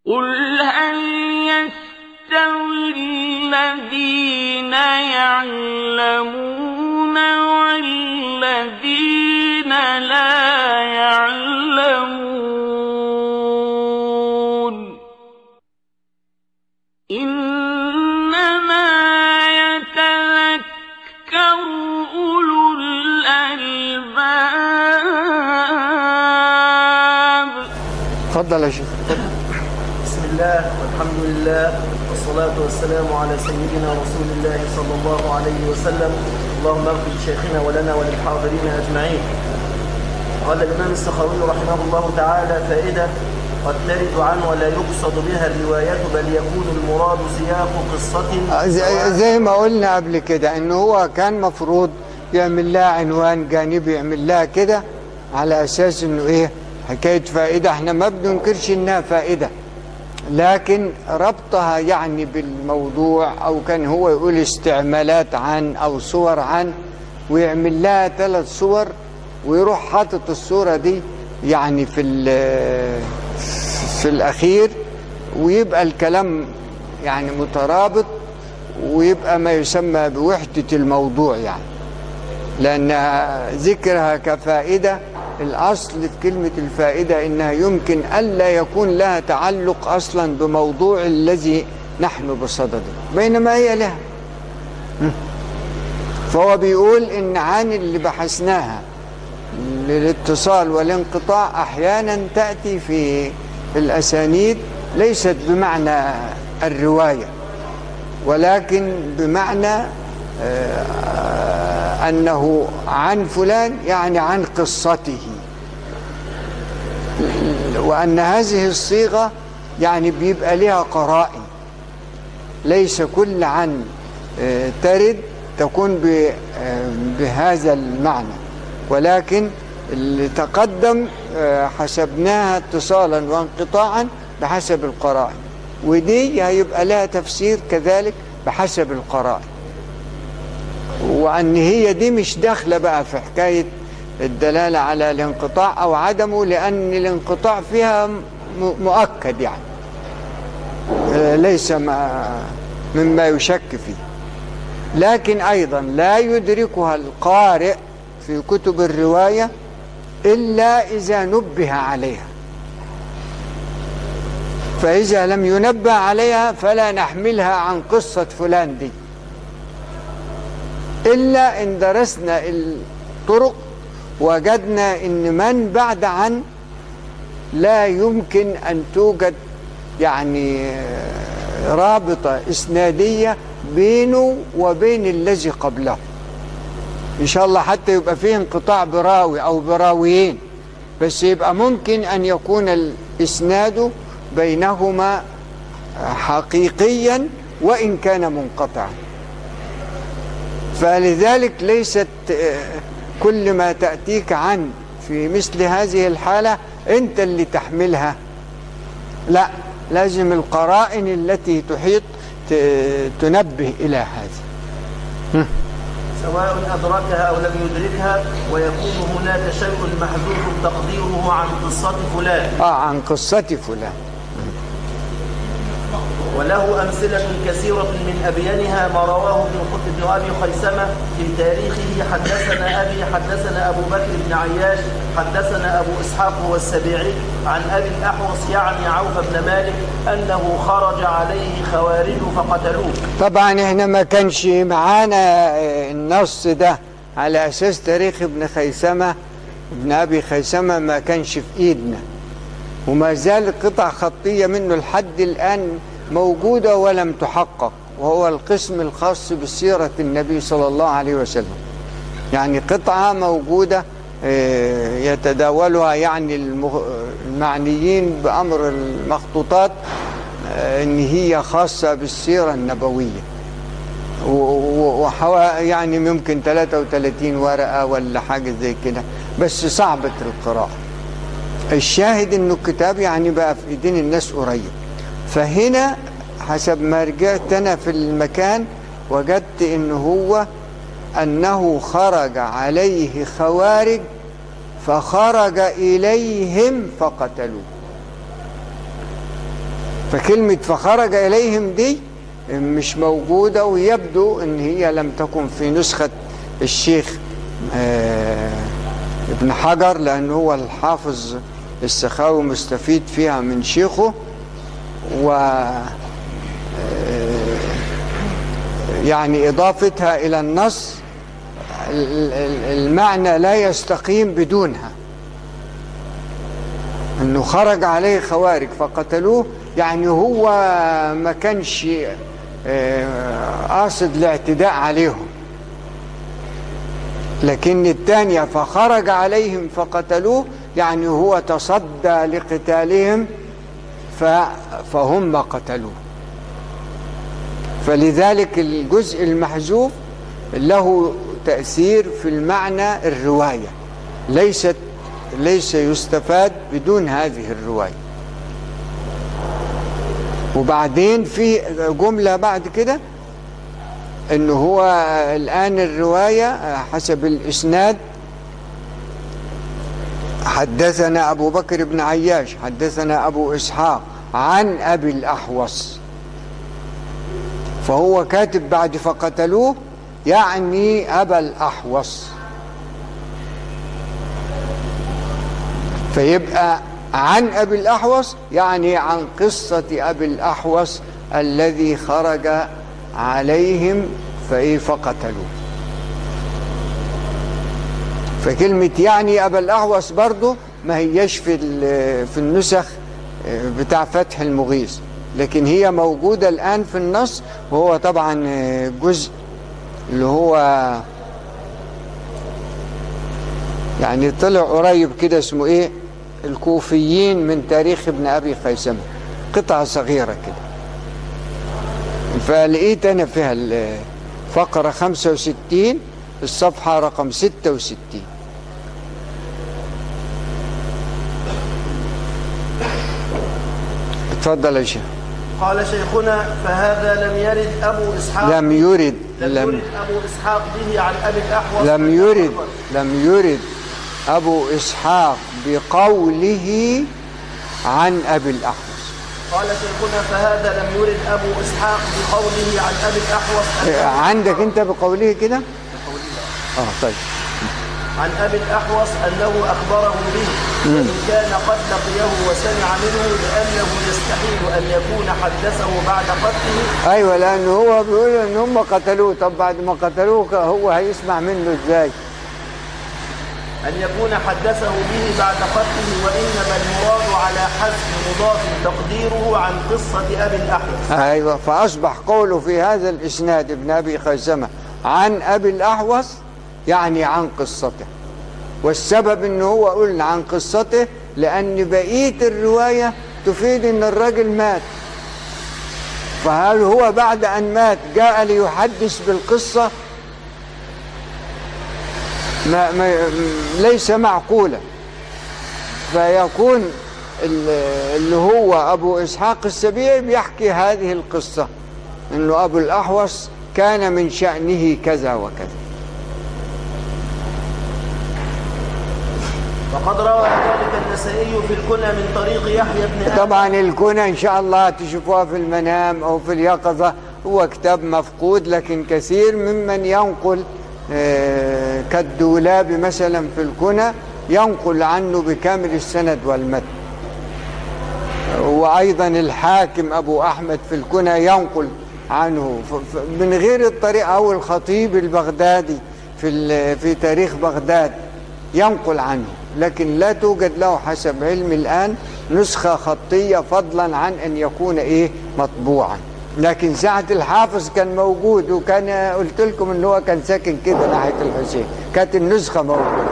قل هل يستوي الذين يعلمون والذين لا يعلمون إنما يتذكر أولو الألباب اتفضل يا شيخ بسم الله والحمد لله والصلاة والسلام على سيدنا رسول الله صلى الله عليه وسلم اللهم اغفر لشيخنا ولنا وللحاضرين أجمعين قال الإمام السخاوي رحمه الله تعالى فائدة قد ترد عن ولا يقصد بها الرواية بل يكون المراد سياق قصة زي, زي ما قلنا قبل كده ان هو كان مفروض يعمل لها عنوان جانبي يعمل لها كده على اساس انه ايه حكايه فائده احنا ما بننكرش انها فائده لكن ربطها يعني بالموضوع او كان هو يقول استعمالات عن او صور عن ويعمل لها ثلاث صور ويروح حاطط الصوره دي يعني في ال- في الاخير ويبقى الكلام يعني مترابط ويبقى ما يسمى بوحده الموضوع يعني لأن ذكرها كفائدة الأصل في كلمة الفائدة إنها يمكن ألا يكون لها تعلق أصلا بموضوع الذي نحن بصدده بينما هي لها م. فهو بيقول إن عن اللي بحثناها للاتصال والانقطاع أحيانا تأتي في الأسانيد ليست بمعنى الرواية ولكن بمعنى آه، أنه عن فلان يعني عن قصته وأن هذه الصيغة يعني بيبقى لها قرائن ليس كل عن آه، ترد تكون ب- آه، بهذا المعنى ولكن اللي تقدم آه، حسبناها اتصالا وانقطاعا بحسب القرائن ودي هيبقى لها تفسير كذلك بحسب القرائن وأن هي دي مش داخلة بقى في حكاية الدلالة على الانقطاع أو عدمه لأن الانقطاع فيها م- مؤكد يعني آه، ليس ما مما يشك فيه لكن أيضا لا يدركها القارئ في كتب الرواية إلا إذا نبه عليها فإذا لم ينبه عليها فلا نحملها عن قصة فلان دي إلا إن درسنا الطرق وجدنا إن من بعد عن لا يمكن أن توجد يعني آه، رابطة إسنادية بينه وبين الذي قبله إن شاء الله حتى يبقى فيه انقطاع براوي أو براويين بس يبقى ممكن أن يكون الإسناد بينهما حقيقيا وإن كان منقطعا فلذلك ليست آه، كل ما تأتيك عن في مثل هذه الحالة أنت اللي تحملها لا لازم القرائن التي تحيط ت- تنبه إلى هذا سواء أدركها أو لم يدركها ويكون هناك شيء محذوف تقديره عن قصة فلان آه عن قصة فلان وله أمثلة كثيرة من أبيانها ما رواه ابن خ- ابن أبي خيسمة في تاريخه حدثنا أبي حدثنا أبو بكر بن عياش حدثنا أبو إسحاق هو السبيعي عن أبي الأحوص يعني عوف بن مالك أنه خرج عليه خوارج فقتلوه طبعا احنا ما كانش معانا آه، النص ده على اساس تاريخ ابن خيثمه ابن ابي خيثمه ما كانش في ايدنا وما زال قطع خطيه منه لحد الان موجوده ولم تحقق وهو القسم الخاص بسيره النبي صلى الله عليه وسلم يعني قطعه موجوده آه، يتداولها يعني المغ- المعنيين بامر المخطوطات آه، ان هي خاصه بالسيره النبويه وحوا يعني ممكن 33 ورقه ولا حاجه زي كده بس صعبه القراءه الشاهد انه الكتاب يعني بقى في ايدين الناس قريب فهنا حسب ما رجعت انا في المكان وجدت ان هو انه خرج عليه خوارج فخرج اليهم فقتلوه فكلمة فخرج إليهم دي مش موجودة ويبدو ان هي لم تكن في نسخة الشيخ آه، ابن حجر لأن هو الحافظ السخاوي مستفيد فيها من شيخه و آه، يعني إضافتها إلى النص ال- ال- المعنى لا يستقيم بدونها انه خرج عليه خوارج فقتلوه يعني هو ما كانش آه، قاصد الاعتداء عليهم لكن الثانية فخرج عليهم فقتلوه يعني هو تصدى لقتالهم ف- فهم قتلوه فلذلك الجزء المحذوف له تأثير في المعنى الرواية ليست ليس يستفاد بدون هذه الرواية وبعدين في جملة بعد كده انه هو الآن الرواية حسب الإسناد حدثنا أبو بكر بن عياش حدثنا أبو إسحاق عن أبي الأحوص فهو كاتب بعد فقتلوه يعني أبا الأحوص فيبقى عن أبي الأحوص يعني عن قصة أبي الأحوص الذي خرج عليهم فإيه فقتلوه فكلمة يعني أبا الأحوص برضو ما هيش في ال- في النسخ بتاع فتح المغيث لكن هي موجودة الآن في النص وهو طبعا جزء اللي هو يعني طلع قريب كده اسمه ايه الكوفيين من تاريخ ابن ابي خيثمه قطعه صغيره كده فلقيت انا فيها الفقره 65 الصفحه رقم 66 اتفضل يا شيخ قال شيخنا فهذا لم يرد أبو إسحاق لم يرد لم لم يرد أبو إسحاق به عن أبي الأحوص لم يرد لم يرد أبو إسحاق بقوله عن أبي الأحوص قال شيخنا فهذا لم يرد أبو إسحاق بقوله عن أبي الأحوص إيه، عندك أنت بقوله كده؟ آه طيب عن أبي الأحوص أنه أخبره به وإن كان قد لقيه وسمع منه لأنه يستحيل أن يكون حدثه بعد قتله أيوة لأنه هو بيقول إن هم قتلوه طب بعد ما قتلوه هو هيسمع منه إزاي؟ أن يكون حدثه به بعد قتله وإنما المراد على حذف مضاف تقديره عن قصة أبي الأحوص أيوة فأصبح قوله في هذا الإسناد ابن أبي خيثمة عن أبي الأحوص يعني عن قصته والسبب إن هو قلنا عن قصته لأن بقية الرواية تفيد إن الراجل مات فهل هو بعد أن مات جاء ليحدث بالقصة ما ما ليس معقولا فيكون ال- اللي هو أبو إسحاق السبيعي بيحكي هذه القصة إنه أبو الأحوص كان من شأنه كذا وكذا وقد روى ذلك النسائي في الكنى من طريق يحيى بن آدم طبعا الكنى إن شاء الله تشوفوها في المنام أو في اليقظة هو كتاب مفقود لكن كثير ممن ينقل آه، كالدولاب مثلا في الكنى ينقل عنه بكامل السند والمتن وأيضا الحاكم أبو أحمد في الكنى ينقل عنه ف- ف- من غير الطريقة أو الخطيب البغدادي في ال- في تاريخ بغداد ينقل عنه لكن لا توجد له حسب علمي الآن نسخة خطية فضلا عن أن يكون إيه مطبوعا لكن ساعة الحافظ كان موجود وكان قلت لكم ان هو كان ساكن كده ناحية الحسين كانت النسخة موجودة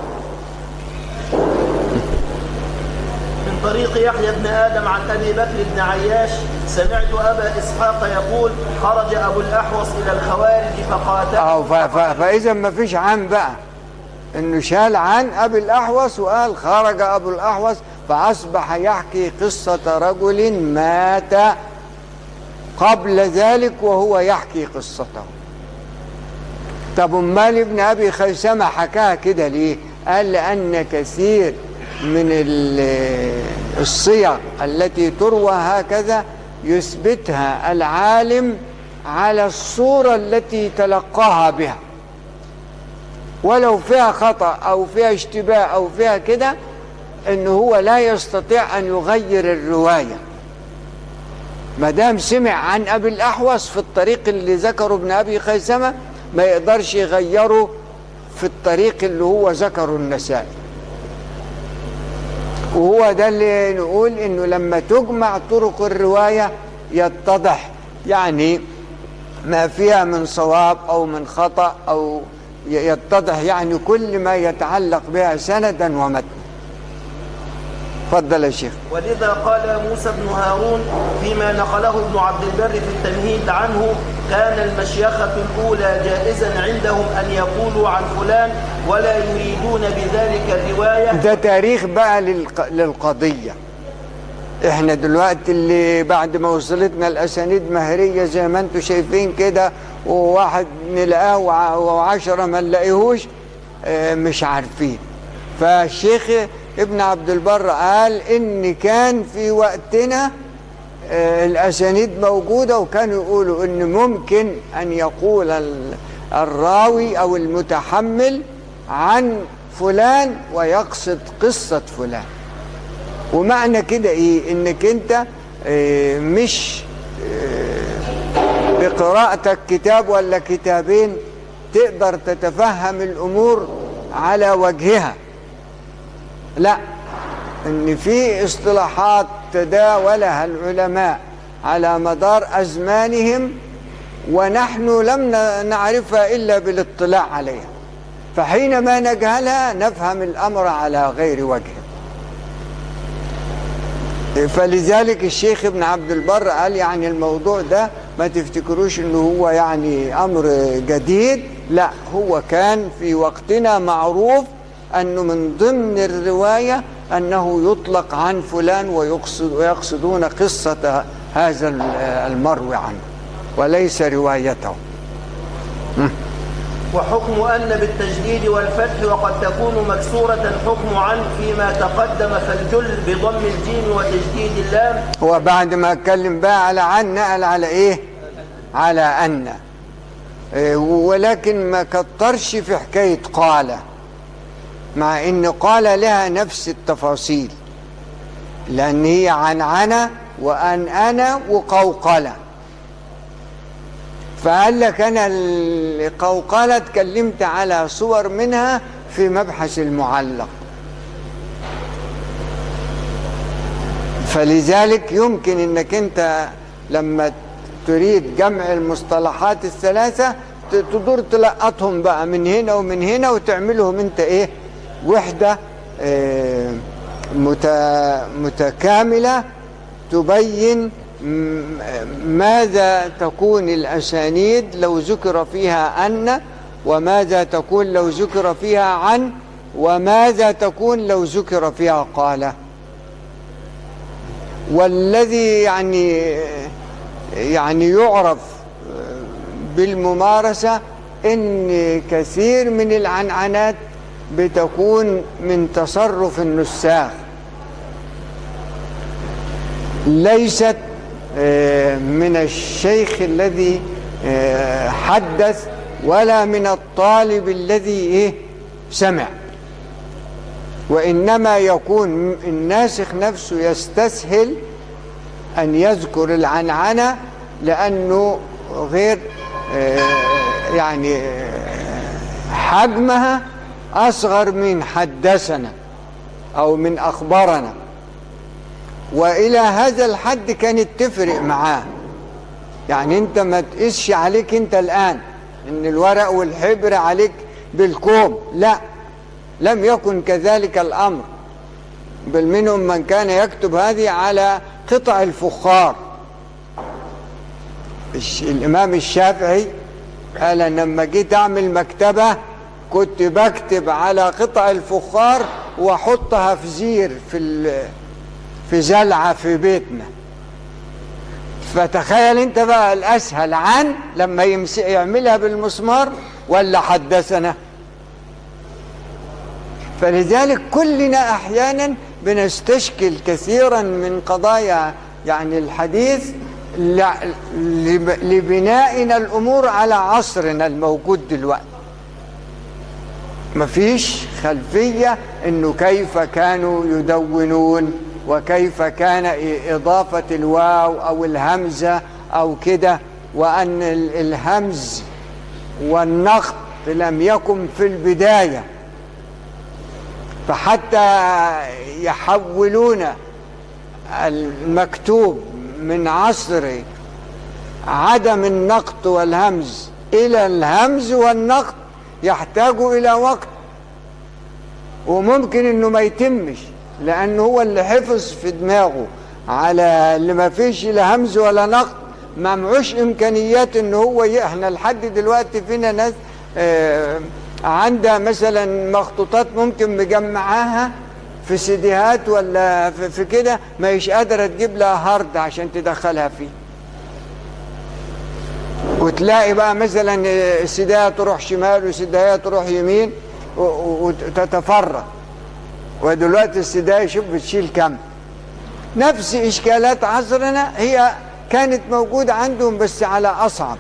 من طريق يحيى بن آدم عن أبي بكر بن عياش سمعت أبا إسحاق يقول خرج أبو الأحوص إلى الخوارج فقاتل أو ف- ف- فإذا ما فيش عن بقى إنه شال عن أبي الأحوص وقال خرج أبو الأحوص فأصبح يحكي قصة رجل مات قبل ذلك وهو يحكي قصته طب أمال ابن أبي خيثمة حكاها كده ليه؟ قال لأن كثير من ال- الصيغ التي تروى هكذا يثبتها العالم على الصورة التي تلقاها بها ولو فيها خطأ أو فيها اشتباه أو فيها كده إن هو لا يستطيع أن يغير الرواية ما دام سمع عن أبي الأحوص في الطريق اللي ذكره ابن أبي خيثمة ما يقدرش يغيره في الطريق اللي هو ذكره النسائي وهو ده اللي نقول انه لما تجمع طرق الروايه يتضح يعني ما فيها من صواب او من خطا او ي- يتضح يعني كل ما يتعلق بها سندا ومتنا تفضل يا شيخ ولذا قال موسى بن هارون فيما نقله ابن عبد البر في التمهيد عنه كان المشيخة الأولى جائزا عندهم أن يقولوا عن فلان ولا يريدون بذلك الرواية ده تاريخ بقى للق... للقضية احنا دلوقتي اللي بعد ما وصلتنا الاسانيد مهرية زي ما انتم شايفين كده وواحد نلاقاه وع- وعشرة ما نلاقيهوش اه، مش عارفين فالشيخ ابن عبد البر قال ان كان في وقتنا اه، الاسانيد موجودة وكانوا يقولوا ان ممكن ان يقول ال- الراوي او المتحمل عن فلان ويقصد قصة فلان ومعنى كده ايه انك انت اه، مش اه، بقراءتك كتاب ولا كتابين تقدر تتفهم الامور على وجهها لا ان في اصطلاحات تداولها العلماء على مدار ازمانهم ونحن لم ن- نعرفها الا بالاطلاع عليها فحينما نجهلها نفهم الامر على غير وجهه فلذلك الشيخ ابن عبد البر قال يعني الموضوع ده ما تفتكروش انه هو يعني امر جديد لا هو كان في وقتنا معروف انه من ضمن الروايه انه يطلق عن فلان ويقصد ويقصدون قصه هذا المروي عنه وليس روايته وحكم أن بالتجديد والفتح وقد تكون مكسورة حكم عن فيما تقدم فالجل بضم الجيم وتجديد اللام هو بعد ما اتكلم بقى على عن نقل على ايه على ان إيه، ولكن ما كترش في حكايه قال مع ان قال لها نفس التفاصيل لان هي عنعنه وان انا وقوقله فقال لك انا القوقله اتكلمت على صور منها في مبحث المعلق فلذلك يمكن انك انت لما تريد جمع المصطلحات الثلاثة ت- تدور تلقطهم بقى من هنا ومن هنا وتعملهم انت ايه وحدة آه، مت- متكاملة تبين م- ماذا تكون الأسانيد لو ذكر فيها أن وماذا تكون لو ذكر فيها عن وماذا تكون لو ذكر فيها قال والذي يعني يعني يعرف بالممارسة ان كثير من العنعنات بتكون من تصرف النساخ ليست آه، من الشيخ الذي آه، حدث ولا من الطالب الذي ايه سمع وإنما يكون الناسخ نفسه يستسهل أن يذكر العنعنة لأنه غير آه، يعني آه، حجمها أصغر من حدثنا أو من أخبرنا وإلى هذا الحد كانت تفرق معاه يعني أنت ما تقسش عليك أنت الآن إن الورق والحبر عليك بالكوم لا لم يكن كذلك الأمر بل منهم من كان يكتب هذه على قطع الفخار الش- الإمام الشافعي قال أنا لما جيت أعمل مكتبة كنت بكتب على قطع الفخار وأحطها في زير في ال- في زلعة في بيتنا فتخيل انت بقى الأسهل عن لما يمس- يعملها بالمسمار ولا حدثنا فلذلك كلنا احيانا بنستشكل كثيرا من قضايا يعني الحديث لع- لب- لبنائنا الامور على عصرنا الموجود دلوقتي مفيش خلفية انه كيف كانوا يدونون وكيف كان إ- اضافة الواو او الهمزة او كده وان ال- الهمز والنقط لم يكن في البداية فحتى يحولون المكتوب من عصر عدم النقط والهمز إلى الهمز والنقط يحتاج إلى وقت وممكن إنه ما يتمش لأنه هو اللي حفظ في دماغه على اللي ما فيش لا همز ولا نقط ما معوش إمكانيات إن هو ي... إحنا لحد دلوقتي فينا ناس آه عندها مثلا مخطوطات ممكن مجمعاها في سيديهات ولا في, في كده ما هيش قادرة تجيب لها هارد عشان تدخلها فيه وتلاقي بقى مثلا السداية تروح شمال والسداية تروح يمين و- و- وتتفرق ودلوقتي السداية شوف بتشيل كم نفس إشكالات عصرنا هي كانت موجودة عندهم بس على أصعب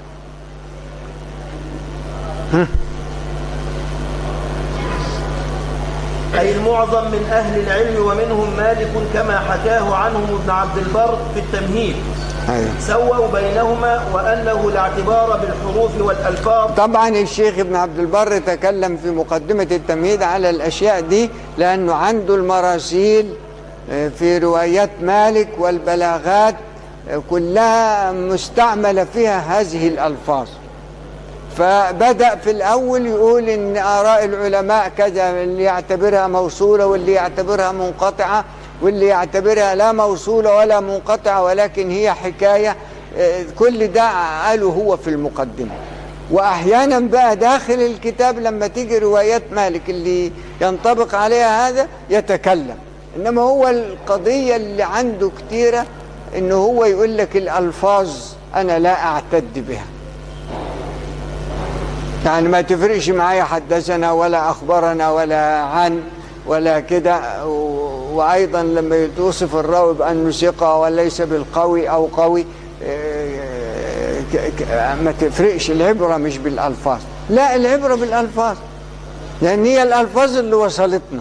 أي المعظم من أهل العلم ومنهم مالك كما حكاه عنهم ابن عبد البر في التمهيد أيوه. سووا بينهما وأنه لا اعتبار بالحروف والألفاظ طبعا الشيخ ابن عبد البر تكلم في مقدمة التمهيد على الأشياء دي لأنه عنده المراسيل آه، في روايات مالك والبلاغات آه، كلها مستعملة فيها هذه الألفاظ فبدأ في الأول يقول إن آراء العلماء كذا اللي يعتبرها موصولة واللي يعتبرها منقطعة واللي يعتبرها لا موصولة ولا منقطعة ولكن هي حكاية آه، كل ده قاله هو في المقدمة وأحيانا بقى داخل الكتاب لما تيجي روايات مالك اللي ينطبق عليها هذا يتكلم إنما هو القضية اللي عنده كتيرة إنه هو يقول لك الألفاظ أنا لا أعتد بها يعني ما تفرقش معايا حدثنا ولا أخبرنا ولا عن ولا كده و- وأيضا لما توصف الراوي بأنه ثقة وليس بالقوي أو قوي آه، ك- ك- ما تفرقش العبرة مش بالألفاظ لا العبرة بالألفاظ لأن هي الألفاظ اللي وصلتنا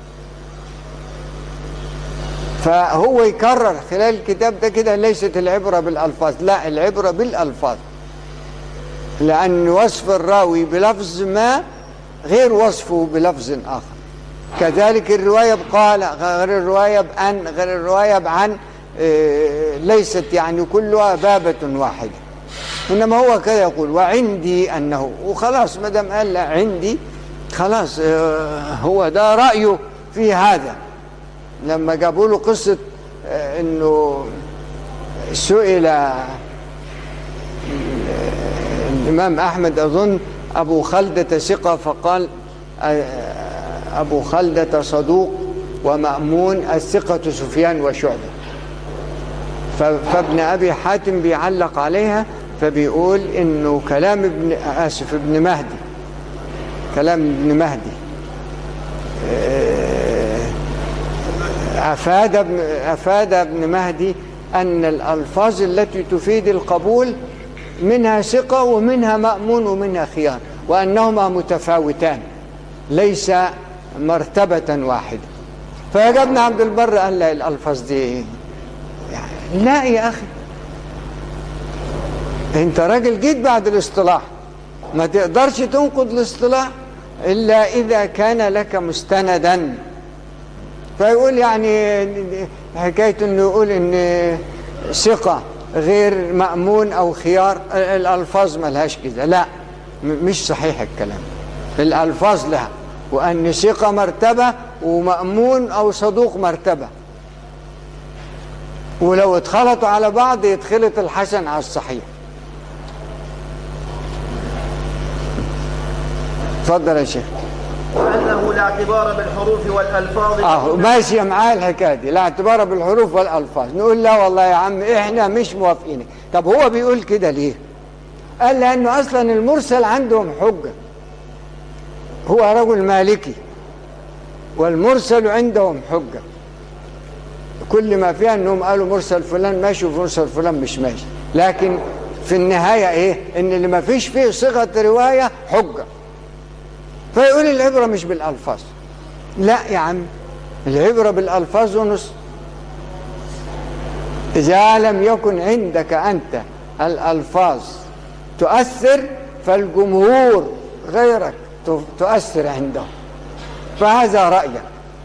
فهو يكرر خلال الكتاب ده كده ليست العبرة بالألفاظ لا العبرة بالألفاظ لأن وصف الراوي بلفظ ما غير وصفه بلفظ آخر كذلك الرواية بقال غير الرواية بأن غير الرواية بعن آه، ليست يعني كلها بابة واحدة إنما هو كذا يقول وعندي أنه وخلاص ما دام قال لا عندي خلاص آه، هو ده رأيه في هذا لما جابوا له قصة آه، إنه سئل الإمام أحمد أظن أبو خلدة ثقة فقال آه، أبو خلدة صدوق ومأمون الثقة سفيان وشعبة ف- فابن أبي حاتم بيعلق عليها فبيقول إنه كلام ابن آسف ابن مهدي كلام ابن مهدي آه، أفاد ابن, أفاد ابن مهدي أن الألفاظ التي تفيد القبول منها ثقة ومنها مأمون ومنها خيار وأنهما متفاوتان ليس مرتبة واحدة فجاء ابن عبد البر قال لا الألفاظ دي يعني لا يا أخي أنت راجل جيت بعد الاصطلاح ما تقدرش تنقض الاصطلاح إلا إذا كان لك مستندا فيقول يعني حكاية انه يقول ان ثقة غير مأمون او خيار الالفاظ ملهاش كده لا م- مش صحيح الكلام الالفاظ لها وان ثقة مرتبة ومأمون او صدوق مرتبة ولو اتخلطوا على بعض يتخلط الحسن على الصحيح اتفضل يا شيخ وأنه لا اعتبار بالحروف والألفاظ اه ماشيه معاه الحكايه دي لا اعتبار بالحروف والالفاظ نقول لا والله يا عم احنا مش موافقين طب هو بيقول كده ليه قال لانه اصلا المرسل عندهم حجه هو رجل مالكي والمرسل عندهم حجة كل ما فيها انهم قالوا مرسل فلان ماشي ومرسل فلان مش ماشي لكن في النهاية ايه ان اللي ما فيش فيه صيغة رواية حجة فيقول العبرة مش بالألفاظ لا يا عم العبرة بالألفاظ ونص إذا لم يكن عندك أنت الألفاظ تؤثر فالجمهور غيرك تؤثر عندهم فهذا رأيك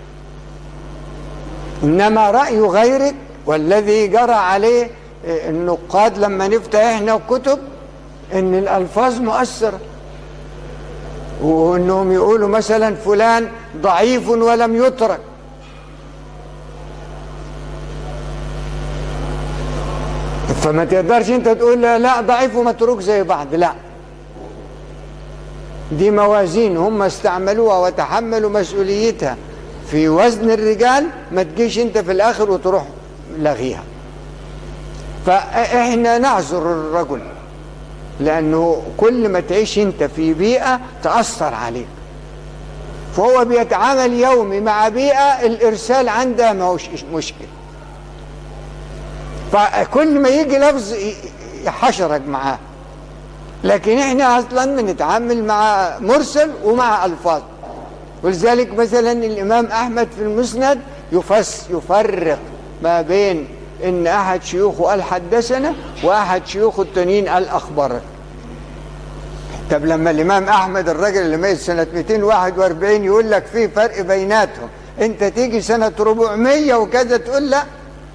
إنما رأي غيرك والذي جرى عليه النقاد لما نفتح احنا الكتب ان الالفاظ مؤثره وانهم يقولوا مثلا فلان ضعيف ولم يترك فما تقدرش انت تقول لا ضعيف ومتروك زي بعض لا دي موازين هم استعملوها وتحملوا مسؤوليتها في وزن الرجال ما تجيش انت في الاخر وتروح لغيها فاحنا نعذر الرجل لانه كل ما تعيش انت في بيئه تاثر عليك فهو بيتعامل يومي مع بيئه الارسال عندها ما هوش مشكله فكل ما يجي لفظ يحشرك معاه لكن احنا اصلا بنتعامل مع مرسل ومع الفاظ ولذلك مثلا الامام احمد في المسند يفس يفرق ما بين ان احد شيوخه قال حدثنا واحد شيوخه التانيين قال اخبرنا طب لما الامام احمد الراجل اللي ميت سنه 241 يقول لك في فرق بيناتهم انت تيجي سنه 400 وكذا تقول لا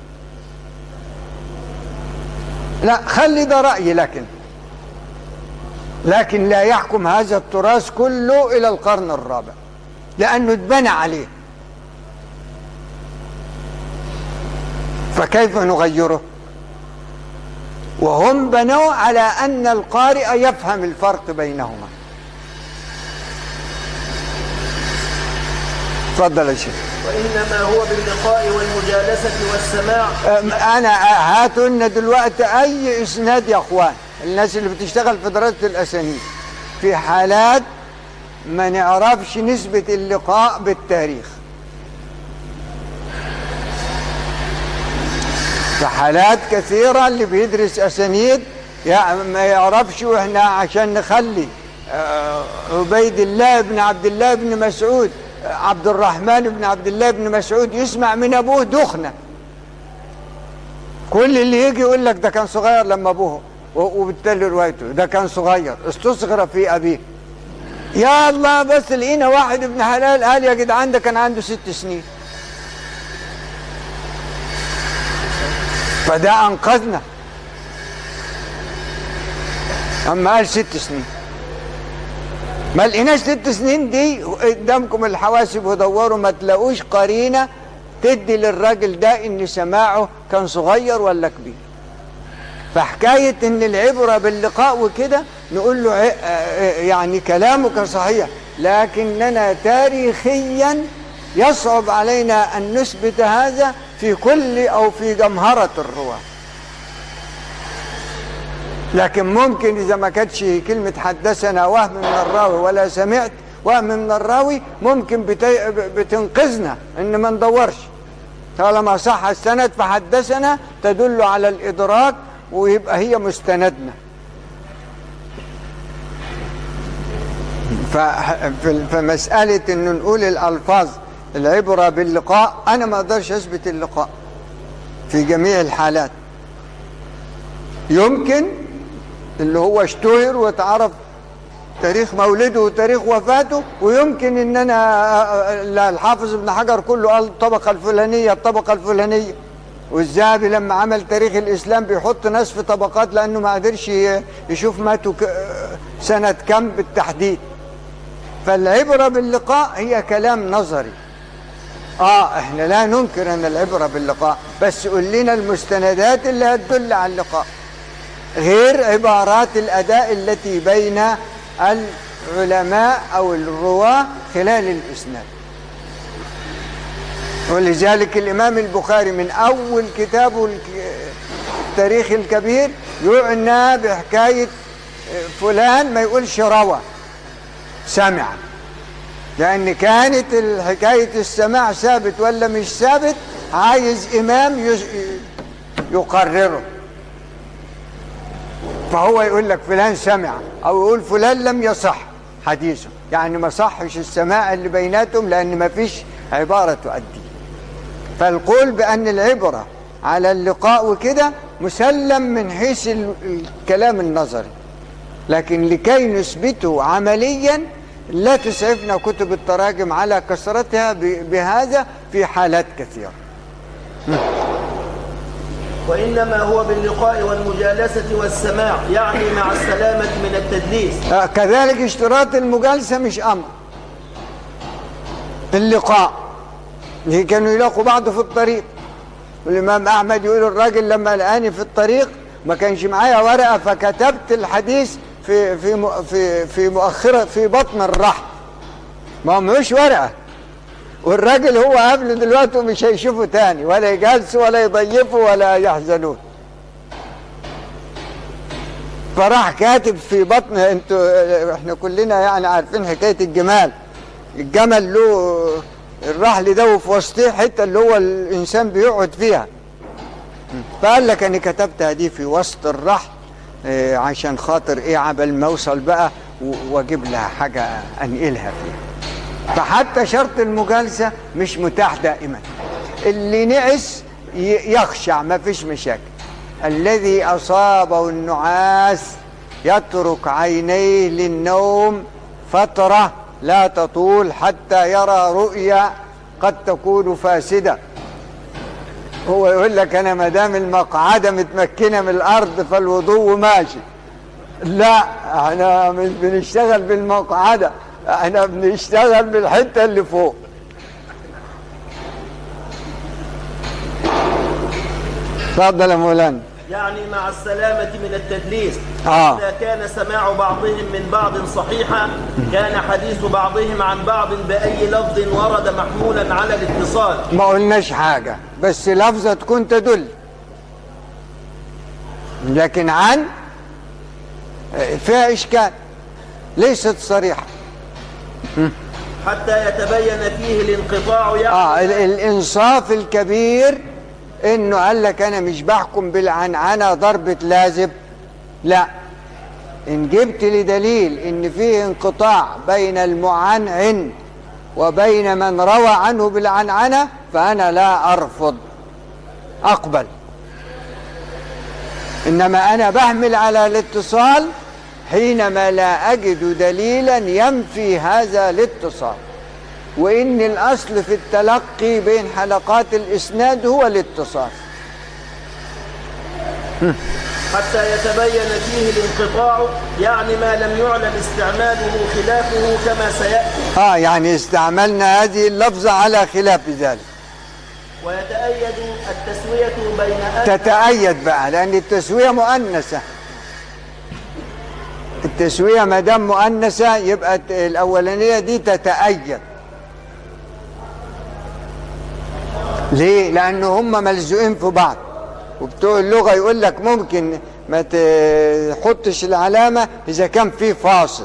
لا خلي ده راي لكن لكن لا يحكم هذا التراث كله الى القرن الرابع لانه اتبنى عليه فكيف نغيره وهم بنوا على ان القارئ يفهم الفرق بينهما تفضل يا شيخ وإنما هو باللقاء والمجالسة والسماع انا هاتوا لنا دلوقتي اي اسناد يا اخوان الناس اللي بتشتغل في دراسه الاسانيد في حالات ما نعرفش نسبه اللقاء بالتاريخ في حالات كثيره اللي بيدرس اسانيد يعني ما يعرفش واحنا عشان نخلي آه، عبيد الله بن عبد الله بن مسعود آه، عبد الرحمن بن عبد الله بن مسعود يسمع من ابوه دخنه كل اللي يجي يقول لك ده كان صغير لما ابوه و- وبالتالي روايته ده كان صغير استصغر في ابيه يا الله بس لقينا واحد ابن حلال قال يا جدعان ده كان عنده ست سنين فده انقذنا اما قال ست سنين ما لقيناش ست سنين دي قدامكم الحواسب ودوروا ما تلاقوش قرينه تدي للراجل ده ان سماعه كان صغير ولا كبير فحكايه ان العبره باللقاء وكده نقول له ع- آه، يعني كلامك صحيح لكننا تاريخيا يصعب علينا ان نثبت هذا في كل او في جمهره الرواه لكن ممكن اذا ما كانتش كلمه حدثنا وهم من الراوي ولا سمعت وهم من الراوي ممكن بت- بتنقذنا ان ما ندورش طالما صح السند فحدثنا تدل على الادراك ويبقى هي مستندنا ففي- فمسألة انه نقول الألفاظ العبرة باللقاء أنا ما أقدرش أثبت اللقاء في جميع الحالات يمكن اللي هو اشتهر وتعرف تاريخ مولده وتاريخ وفاته ويمكن ان انا لا، الحافظ ابن حجر كله قال الطبقه الفلانيه الطبقه الفلانيه والذهبي لما عمل تاريخ الاسلام بيحط ناس في طبقات لانه ما قدرش ي- يشوف ماتوا ك- سنه كم بالتحديد فالعبره باللقاء هي كلام نظري اه احنا لا ننكر ان العبره باللقاء بس قول لنا المستندات اللي هتدل على اللقاء غير عبارات الاداء التي بين العلماء او الرواه خلال الاسناد ولذلك الامام البخاري من اول كتابه الك- التاريخ الكبير يعنى بحكايه فلان ما يقولش روى سمع لأن كانت حكاية السماع ثابت ولا مش ثابت عايز إمام يز- يقرره فهو يقول لك فلان سمع أو يقول فلان لم يصح حديثه يعني ما صحش السماع اللي بيناتهم لأن ما فيش عبارة تؤدي فالقول بأن العبرة على اللقاء وكده مسلم من حيث ال- الكلام النظري لكن لكي نثبته عمليا لا تسعفنا كتب التراجم على كثرتها ب- بهذا في حالات كثيرة وإنما هو باللقاء والمجالسة والسماع يعني مع السلامة من التدليس آه، كذلك اشتراط المجالسة مش أمر اللقاء اللي كانوا يلاقوا بعض في الطريق والإمام أحمد يقول الراجل لما لقاني في الطريق ما كانش معايا ورقة فكتبت الحديث في في م- في في مؤخرة في بطن الرحم ما هو مش ورقة والراجل هو قبله دلوقتي ومش هيشوفه تاني ولا يجالسه ولا يضيفه ولا يحزنون فراح كاتب في بطن انتوا احنا كلنا يعني عارفين حكايه الجمال الجمل له الرحل ده في وسطيه حته اللي هو الانسان بيقعد فيها فقال لك انا كتبتها دي في وسط الرحل اه، عشان خاطر ايه عبل ما اوصل بقى و- واجيب لها حاجه انقلها فيها فحتى شرط المجالسه مش متاح دائما اللي نعس ي- يخشع ما فيش مشاكل الذي اصابه النعاس يترك عينيه للنوم فتره لا تطول حتى يرى رؤيا قد تكون فاسده هو يقول لك انا ما دام المقعده متمكنه من الارض فالوضوء ماشي لا احنا مش بنشتغل بالمقعده احنا بنشتغل بالحته اللي فوق اتفضل يا مولانا يعني مع السلامة من التدليس آه. إذا كان سماع بعضهم من بعض صحيحا كان حديث بعضهم عن بعض بأي لفظ ورد محمولا على الاتصال ما قلناش حاجة بس لفظة تكون تدل لكن عن فيها إشكال ليست صريحة حتى يتبين فيه الانقطاع يعني آه ال- الإنصاف الكبير إنه قال لك أنا مش بحكم بالعنعنة ضربة لازم لا إن جبت لي دليل إن فيه انقطاع بين المعنعن وبين من روى عنه بالعنعنة فأنا لا أرفض أقبل إنما أنا بحمل على الاتصال حينما لا أجد دليلا ينفي هذا الاتصال وإن الأصل في التلقي بين حلقات الإسناد هو الاتصال حتى يتبين فيه الانقطاع يعني ما لم يعلم استعماله خلافه كما سيأتي آه يعني استعملنا هذه اللفظة على خلاف ذلك ويتأيد التسوية بين أن تتأيد بقى لأن التسوية مؤنثة التسوية ما دام مؤنثة يبقى الت- الأولانية دي تتأيد ليه؟ لأن هم ملزوقين في بعض وبتوع اللغة يقول لك ممكن ما تحطش العلامة إذا كان في فاصل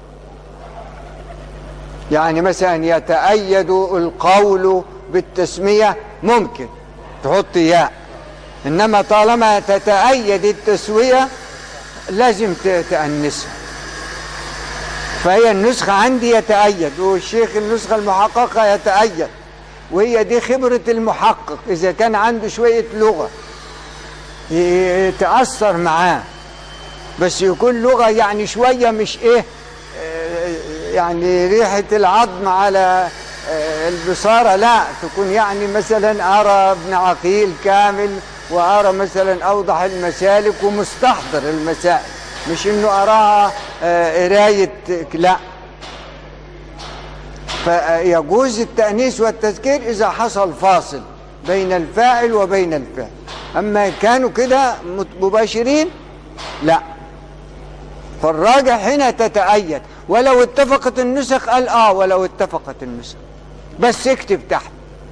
يعني مثلا يتأيد القول بالتسمية ممكن تحط ياء إنما طالما تتأيد التسوية لازم ت- تأنسها فهي النسخة عندي يتأيد والشيخ النسخة المحققة يتأيد وهي دي خبرة المحقق إذا كان عنده شوية لغة يتأثر معاه بس يكون لغة يعني شوية مش إيه آه، يعني ريحة العظم على آه، البصارة لا تكون يعني مثلا أرى ابن عقيل كامل وأرى مثلا أوضح المسالك ومستحضر المسائل مش إنه أراها آه، قراية لا فيجوز التأنيث والتذكير إذا حصل فاصل بين الفاعل وبين الفعل أما كانوا كده مت- مباشرين لا فالراجح هنا تتأيد ولو اتفقت النسخ قال اه ولو اتفقت النسخ بس اكتب تحت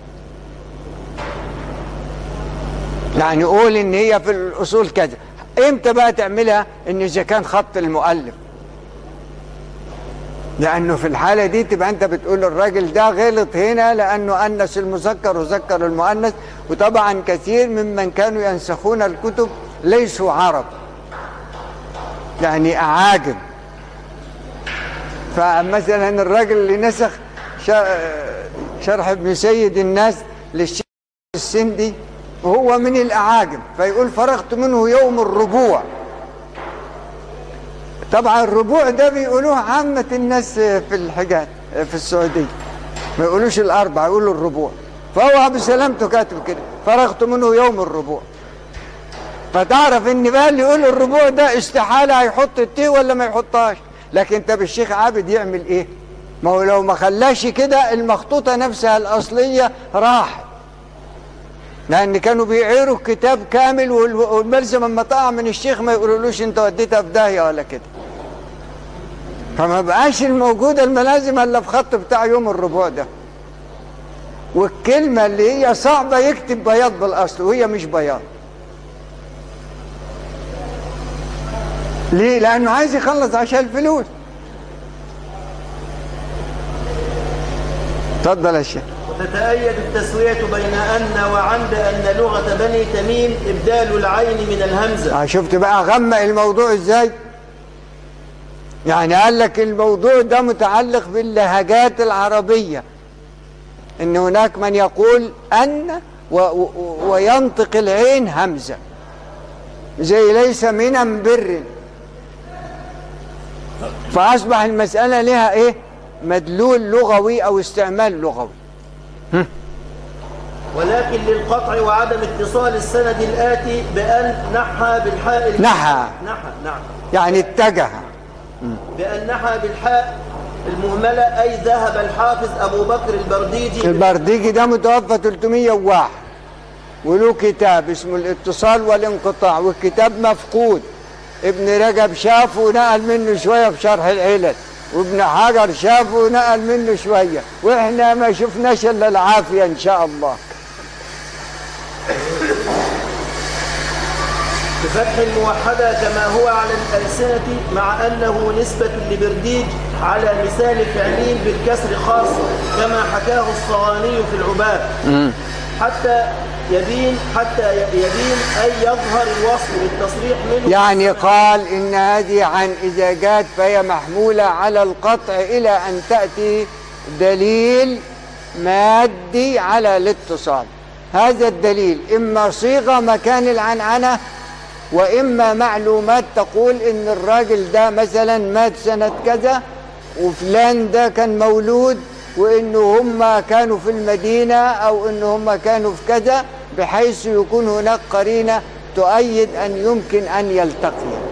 يعني قول ان هي في الاصول كذا امتى بقى تعملها ان اذا كان خط المؤلف لانه في الحاله دي تبقى انت بتقول الراجل ده غلط هنا لانه انس المذكر وذكر المؤنث وطبعا كثير ممن كانوا ينسخون الكتب ليسوا عرب يعني اعاجم فمثلا الراجل اللي نسخ ش- شرح ابن سيد الناس للشيخ السندي وهو من الاعاجم فيقول فرغت منه يوم الربوع طبعا الربوع ده بيقولوه عامة الناس في الحجاز في السعودية ما يقولوش الأربعة يقولوا الربوع فهو أبو سلامته كاتب كده فرغت منه يوم الربوع فتعرف ان بقى اللي يقول الربوع ده استحالة هيحط التي ولا ما يحطهاش لكن طب الشيخ عابد يعمل ايه ما هو لو ما خلاش كده المخطوطة نفسها الأصلية راحت لأن كانوا بيعيروا الكتاب كامل وال- والملزم لما طلع من الشيخ ما يقولولوش أنت وديتها في داهية ولا كده فما بقاش الموجودة الملازم إلا في خط بتاع يوم الربوع ده والكلمة اللي هي صعبة يكتب بياض بالأصل وهي مش بياض ليه؟ لأنه عايز يخلص عشان الفلوس اتفضل يا شيخ وتتأيد التسوية بين أن وعند أن لغة بني تميم إبدال العين من الهمزة آه، شفت بقى غمق الموضوع ازاي يعني قال لك الموضوع ده متعلق باللهجات العربية ان هناك من يقول ان و و وينطق العين همزة زي ليس من بر فأصبح المسألة لها ايه مدلول لغوي او استعمال لغوي ولكن للقطع وعدم اتصال السند الآتي بأن نحى بالحاء الم- نحى. نحى نعم يعني اتجه بأن نحى بالحاء المهملة أي ذهب الحافظ أبو بكر البرديجي البرديجي ده متوفى 301 وله كتاب اسمه الاتصال والانقطاع والكتاب مفقود ابن رجب شافه ونقل منه شوية في شرح العلل وابن حجر شافه ونقل منه شوية واحنا ما شفناش الا العافية ان شاء الله بفتح الموحدة كما هو على الألسنة مع أنه نسبة لبرديج على مثال فعلين بالكسر خاصة كما حكاه الصواني في العباد حتى يبين حتى يبين أي يظهر الوصف بالتصريح منه يعني قال ان هذه عن اذا جاءت فهي محمولة على القطع الى ان تأتي دليل مادي على الاتصال هذا الدليل اما صيغة مكان العنعنة واما معلومات تقول ان الراجل ده مثلا مات سنة كذا وفلان ده كان مولود وانه هم كانوا في المدينة او ان هم كانوا في كذا بحيث يكون هناك قرينة تؤيد ان يمكن ان يلتقيا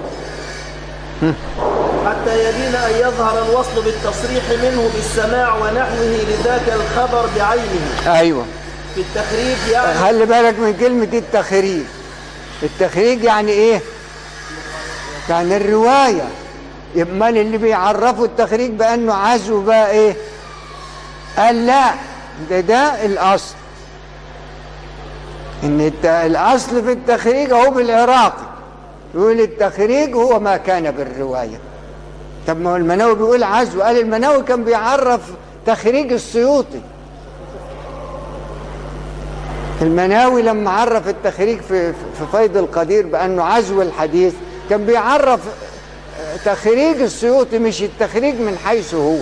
حتى يبين أن يظهر الوصل بالتصريح منه بالسماع ونحوه لذاك الخبر بعينه ايوه في التخريج يعني خلي بالك من كلمة التخريج التخريج يعني ايه يعني الرواية امال اللي بيعرفوا التخريج بانه عزو بقى ايه قال لا ده ده الاصل ان الت- الاصل في التخريج هو بالعراقي يقول التخريج هو ما كان بالرواية طب ما هو المناوي بيقول عزو قال المناوي كان بيعرف تخريج السيوطي المناوي لما عرف التخريج في في فيض القدير بانه عزو الحديث كان بيعرف تخريج السيوطي مش التخريج من حيث هو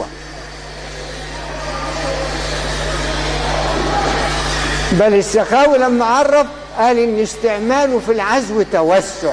بل السخاوي لما عرف قال ان استعماله في العزو توسع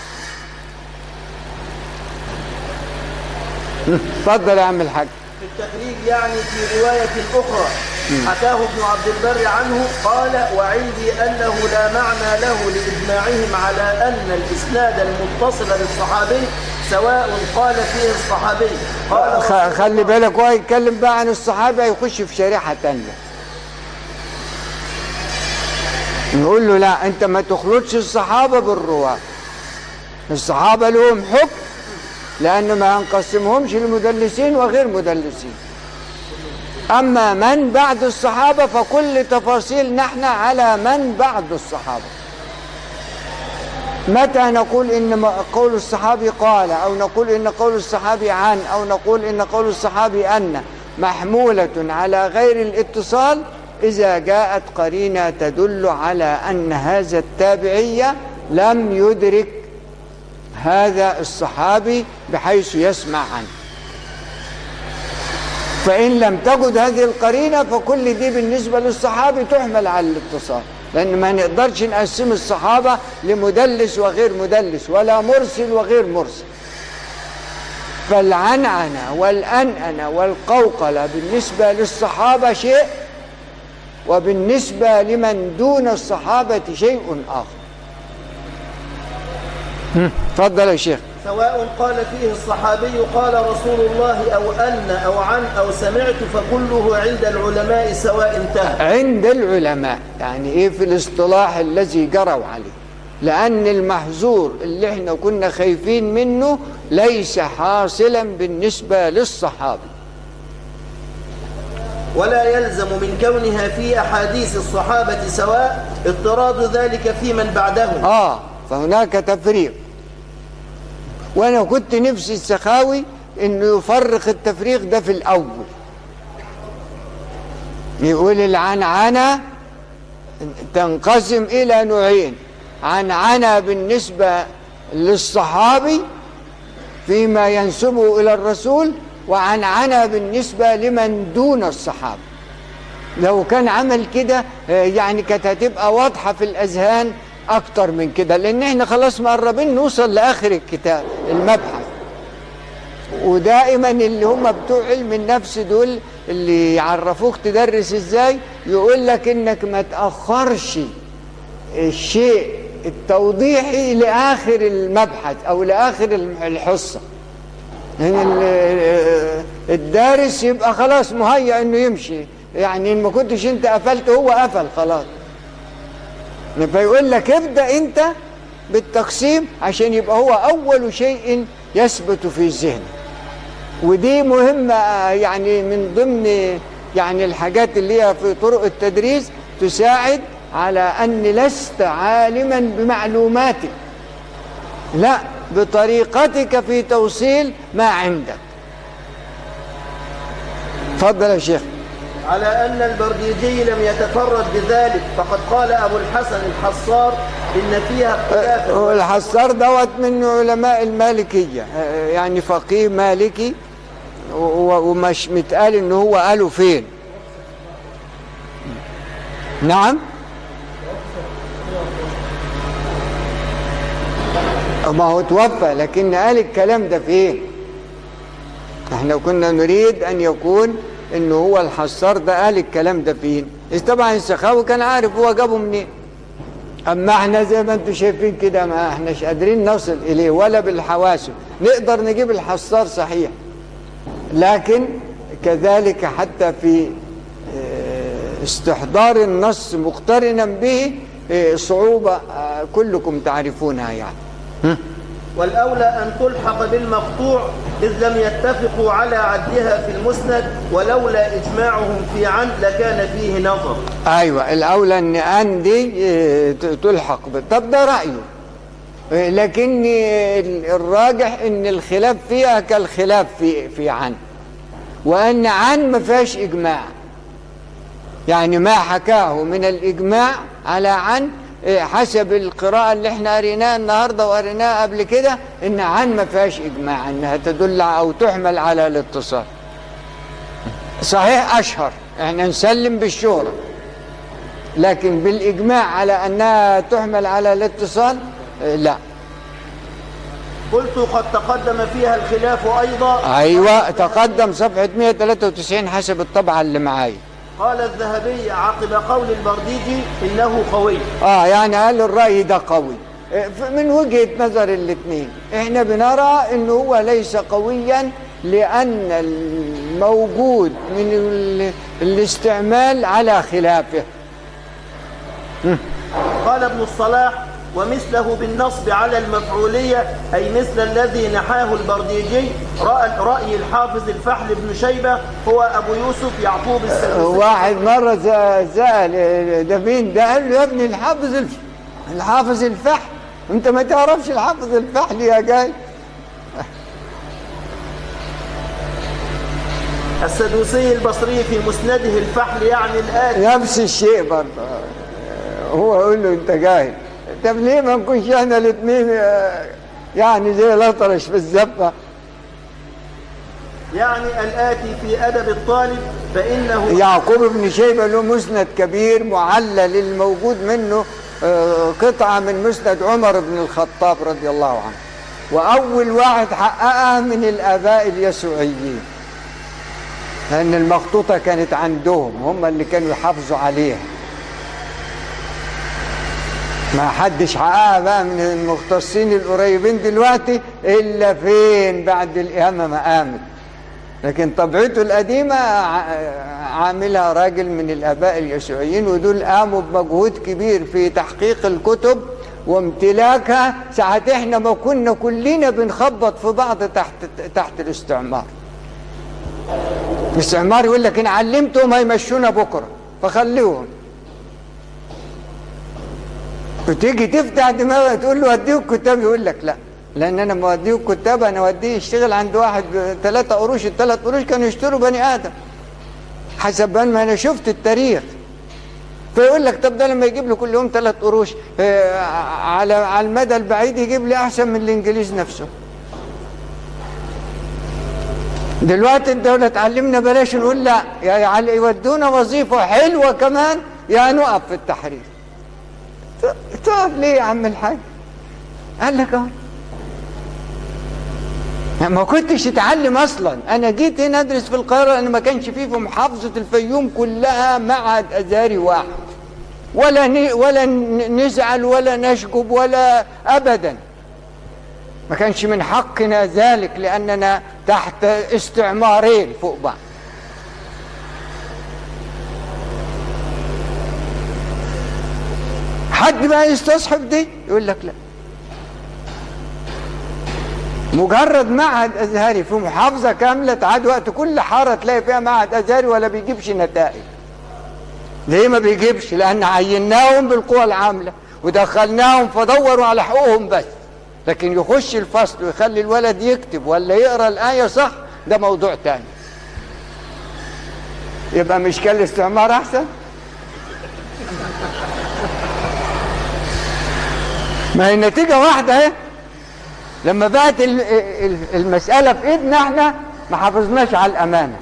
اتفضل يا عم الحاج في التخريج يعني في رواية أخرى حكاه ابن عبد البر عنه قال وعندي أنه لا معنى له لإجماعهم على أن الإسناد المتصل للصحابي سواء قال فيه الصحابي قال خ- خلي بالك هو يتكلم بقى عن الصحابة يخش في شريحة تانية نقول له لا انت ما تخلطش الصحابة بالرواة الصحابة لهم حكم لأن ما ينقسمهمش لمدلسين وغير مدلسين أما من بعد الصحابة فكل تفاصيل نحن على من بعد الصحابة متى نقول إن م- قول الصحابي قال أو نقول إن قول الصحابي عن أو نقول إن قول الصحابي أن محمولة على غير الاتصال إذا جاءت قرينة تدل على أن هذا التابعية لم يدرك هذا الصحابي بحيث يسمع عنه فإن لم تجد هذه القرينة فكل دي بالنسبة للصحابي تحمل على الاتصال لأن ما نقدرش نقسم الصحابة لمدلس وغير مدلس ولا مرسل وغير مرسل فالعنعنة والأنأنة والقوقلة بالنسبة للصحابة شيء وبالنسبة لمن دون الصحابة شيء آخر هم، تفضل يا شيخ سواء قال فيه الصحابي قال رسول الله أو أن أو عن أو سمعت فكله عند العلماء سواء انتهى عند العلماء يعني ايه في الاصطلاح الذي جروا عليه لان المحظور اللي احنا كنا خايفين منه ليس حاصلا بالنسبه للصحابه ولا يلزم من كونها في أحاديث الصحابة سواء اضطراد ذلك في من بعدهم اه فهناك تفريق وانا كنت نفسي السخاوي انه يفرق التفريق ده في الاول يقول العنعنه تنقسم الى نوعين عنعنه بالنسبه للصحابي فيما ينسبه الى الرسول وعنعنه بالنسبه لمن دون الصحابه لو كان عمل كده آه، يعني كانت هتبقى واضحه في الاذهان اكتر من كده لان احنا خلاص مقربين نوصل لاخر الكتاب المبحث ودائما اللي هم بتوع علم النفس دول اللي يعرفوك تدرس ازاي يقول لك انك ما تاخرش الشيء التوضيحي لاخر المبحث او لاخر الحصه يعني ال- الدارس يبقى خلاص مهيأ انه يمشي يعني ان ما كنتش انت قفلت هو قفل خلاص فيقول لك ابدأ انت بالتقسيم عشان يبقى هو اول شيء يثبت في الذهن ودي مهمة يعني من ضمن يعني الحاجات اللي هي في طرق التدريس تساعد على أن لست عالما بمعلوماتك لا بطريقتك في توصيل ما عندك تفضل يا شيخ على أن البرديجي لم يتفرد بذلك فقد قال أبو الحسن الحصار إن فيها اختلافا الحصار دوت من علماء المالكية آه، يعني فقيه مالكي و- و- ومش متقال ان هو قاله فين نعم ما هو توفى لكن قال الكلام ده فين احنا كنا نريد ان يكون انه هو الحصار ده قال الكلام ده فين طبعا السخاوي كان عارف هو جابه منين اما احنا زي ما انتم شايفين كده ما احناش قادرين نصل اليه ولا بالحواسب نقدر نجيب الحصار صحيح لكن كذلك حتى في آه، استحضار النص مقترنا به آه، صعوبة آه، كلكم تعرفونها يعني والأولى أن تلحق بالمقطوع إذ لم يتفقوا على عدها في المسند ولولا إجماعهم في عن لكان فيه نظر ايوه الاولى ان ان دي آه، ت- تلحق ب- طب ده رايه آه، لكن آه، الراجح ان الخلاف فيها كالخلاف في في عن وان عن ما فيهاش اجماع يعني ما حكاه من الاجماع على عن آه، حسب القراءة اللي احنا قريناها النهارده وقريناها قبل كده ان عن ما فيهاش اجماع انها تدل او تحمل على الاتصال صحيح اشهر احنا نسلم بالشهره لكن بالإجماع على أنها تحمل على الاتصال آه، لا قلت قد تقدم فيها الخلاف أيضا أيوة تقدم صفحة 193 حسب الطبعة اللي معايا قال الذهبي عقب قول البرديجي إنه قوي آه يعني قال الرأي ده قوي آه، ف- من وجهة نظر الاثنين احنا بنرى انه هو ليس قويا لأن الموجود من ال- الاستعمال على خلافه قال ابن الصلاح ومثله بالنصب على المفعولية أي مثل الذي نحاه البرديجي رأى رأي الحافظ الفحل بن شيبة هو أبو يوسف يعقوب السدوسي واحد مرة ز- سأل ده مين ده قال له يا ابني الحافظ الف... الحافظ الفحم انت ما تعرفش الحافظ الفحلي يا جاي السدوسي البصري في مسنده الفحل يعني الآتي نفس الشيء برضه هو يقول له انت جاهل طب ليه ما نكونش احنا الاثنين يعني زي الاطرش في الزفه يعني الآتي في أدب الطالب فإنه يعقوب بن شيبة له مسند كبير معلل الموجود منه آه، قطعة من مسند عمر بن الخطاب رضي الله عنه وأول واحد حققها من الآباء اليسوعيين لأن المخطوطة كانت عندهم هم اللي كانوا يحافظوا عليها ما حدش حققها بقى من المختصين القريبين دلوقتي إلا فين بعد القيامة ما قامت لكن طبيعته القديمة ع- عاملها راجل من الآباء اليسوعيين ودول قاموا بمجهود كبير في تحقيق الكتب وامتلاكها ساعة احنا ما كنا كلنا بنخبط في بعض تحت تحت الاستعمار الاستعمار يقول لك ان علمتهم هيمشونا بكره فخليهم وتيجي تفتح دماغك تقول له وديه الكتاب يقول لك لا لان انا موديه الكتاب انا اوديه يشتغل عند واحد ثلاثة قروش الثلاث قروش كانوا يشتروا بني ادم حسب ما انا شفت التاريخ فيقول لك طب ده لما يجيب له كل يوم ثلاث قروش آه، على على المدى البعيد يجيب لي احسن من الانجليز نفسه دلوقتي الدولة تعلمنا بلاش نقول لا يا يعل- يودونا وظيفة حلوة كمان يا نقف في التحرير ت- تقف ليه يا عم الحاج قال لك اهو ما كنتش اتعلم اصلا انا جيت هنا ادرس في القاهره انا ما كانش فيه في محافظه الفيوم كلها معهد ازهري واحد ولا ن... ولا ن- نزعل ولا نشجب ولا ابدا ما كانش من حقنا ذلك لاننا تحت استعمارين فوق بعض حد بقى يستصحب دي يقول لك لا مجرد معهد ازهري في محافظه كامله تعاد وقت كل حاره تلاقي فيها معهد ازهري ولا بيجيبش نتائج ليه ما بيجيبش لان عيناهم بالقوى العامله ودخلناهم فدوروا على حقوقهم بس لكن يخش الفصل ويخلي الولد يكتب ولا يقرا الايه صح ده موضوع تاني يبقى مش كان الاستعمار احسن ما هي النتيجه واحده اهي لما بقت ال- ال- المسألة في إيدنا احنا ما حافظناش على الأمانة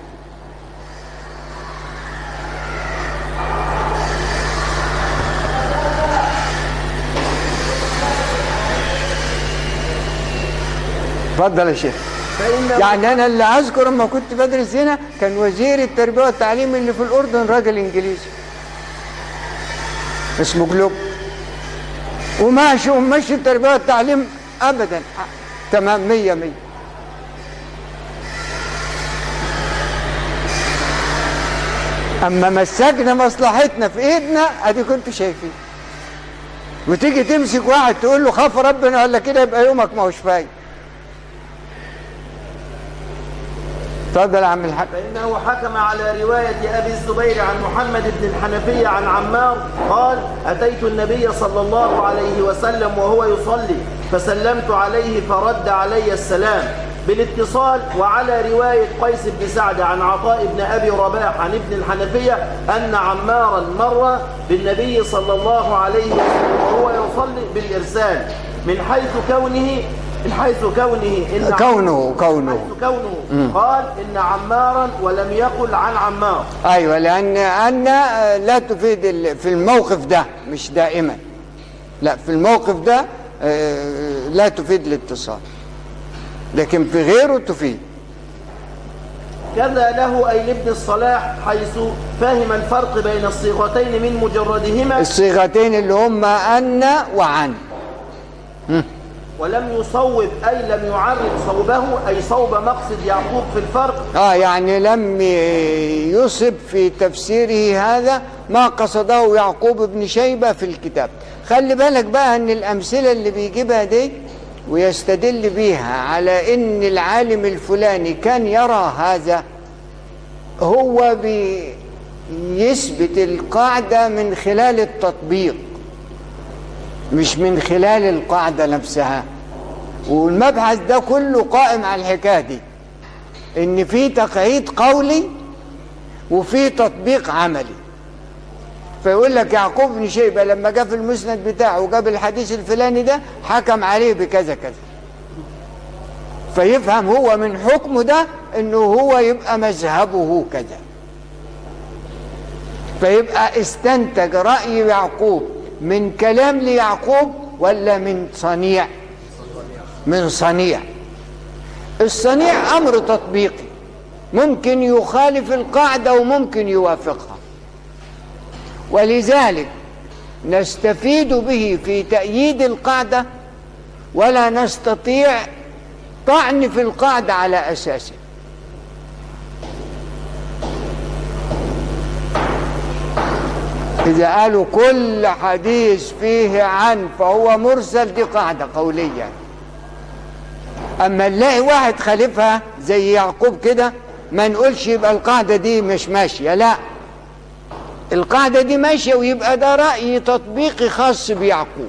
اتفضل يا شيخ فإنه يعني أنا اللي أذكر لما كنت بدرس هنا كان وزير التربية والتعليم اللي في الأردن راجل إنجليزي اسمه جلوب وماشي ومشي التربية والتعليم أبدا تمام مية مية أما مسكنا مصلحتنا في إيدنا أدي كنتوا شايفين وتيجي تمسك واحد تقول له خاف ربنا ولا كده يبقى يومك ما هوش فايد اتفضل يا عم الحاج فإنه حكم على رواية أبي الزبير عن محمد بن الحنفية عن عمار قال أتيت النبي صلى الله عليه وسلم وهو يصلي فسلمت عليه فرد علي السلام بالاتصال وعلى رواية قيس بن سعد عن عطاء بن أبي رباح عن ابن الحنفية أن عمارا مر بالنبي صلى الله عليه وسلم وهو يصلي بالإرسال من حيث كونه من حيث كونه إن كونه كونه حيث كونه قال إن عمارا ولم يقل عن عمار ايوه لان ان لا تفيد ال- في الموقف ده مش دائما لا في الموقف ده آه، لا تفيد الاتصال لكن في غيره تفيد كذا له أي لابن الصلاح حيث فهم الفرق بين الصيغتين من مجردهما الصيغتين اللي هما ان وعن ولم يصوب أي لم يعرض صوبه أي صوب مقصد يعقوب في الفرق اه يعني لم ي- يصب في تفسيره هذا ما قصده يعقوب بن شيبة في الكتاب خلي بالك بقى ان الامثلة اللي بيجيبها دي ويستدل بيها على ان العالم الفلاني كان يرى هذا هو بيثبت القاعدة من خلال التطبيق مش من خلال القاعدة نفسها والمبحث ده كله قائم على الحكاية دي ان في تقعيد قولي وفي تطبيق عملي فيقول لك يعقوب بن شيبة لما جاء في المسند بتاعه وجاب الحديث الفلاني ده حكم عليه بكذا كذا فيفهم هو من حكمه ده انه هو يبقى مذهبه كذا فيبقى استنتج رأي يعقوب من كلام ليعقوب ولا من صنيع من صنيع الصنيع أمر تطبيقي ممكن يخالف القاعدة وممكن يوافقها ولذلك نستفيد به في تأييد القاعدة ولا نستطيع طعن في القاعدة على أساسه إذا قالوا كل حديث فيه عن فهو مرسل دي قاعدة قولية أما نلاقي واحد خالفها زي يعقوب كده ما نقولش يبقى القاعدة دي مش ماشية لا القاعدة دي ماشية ويبقى ده رأي تطبيقي خاص بيعقوب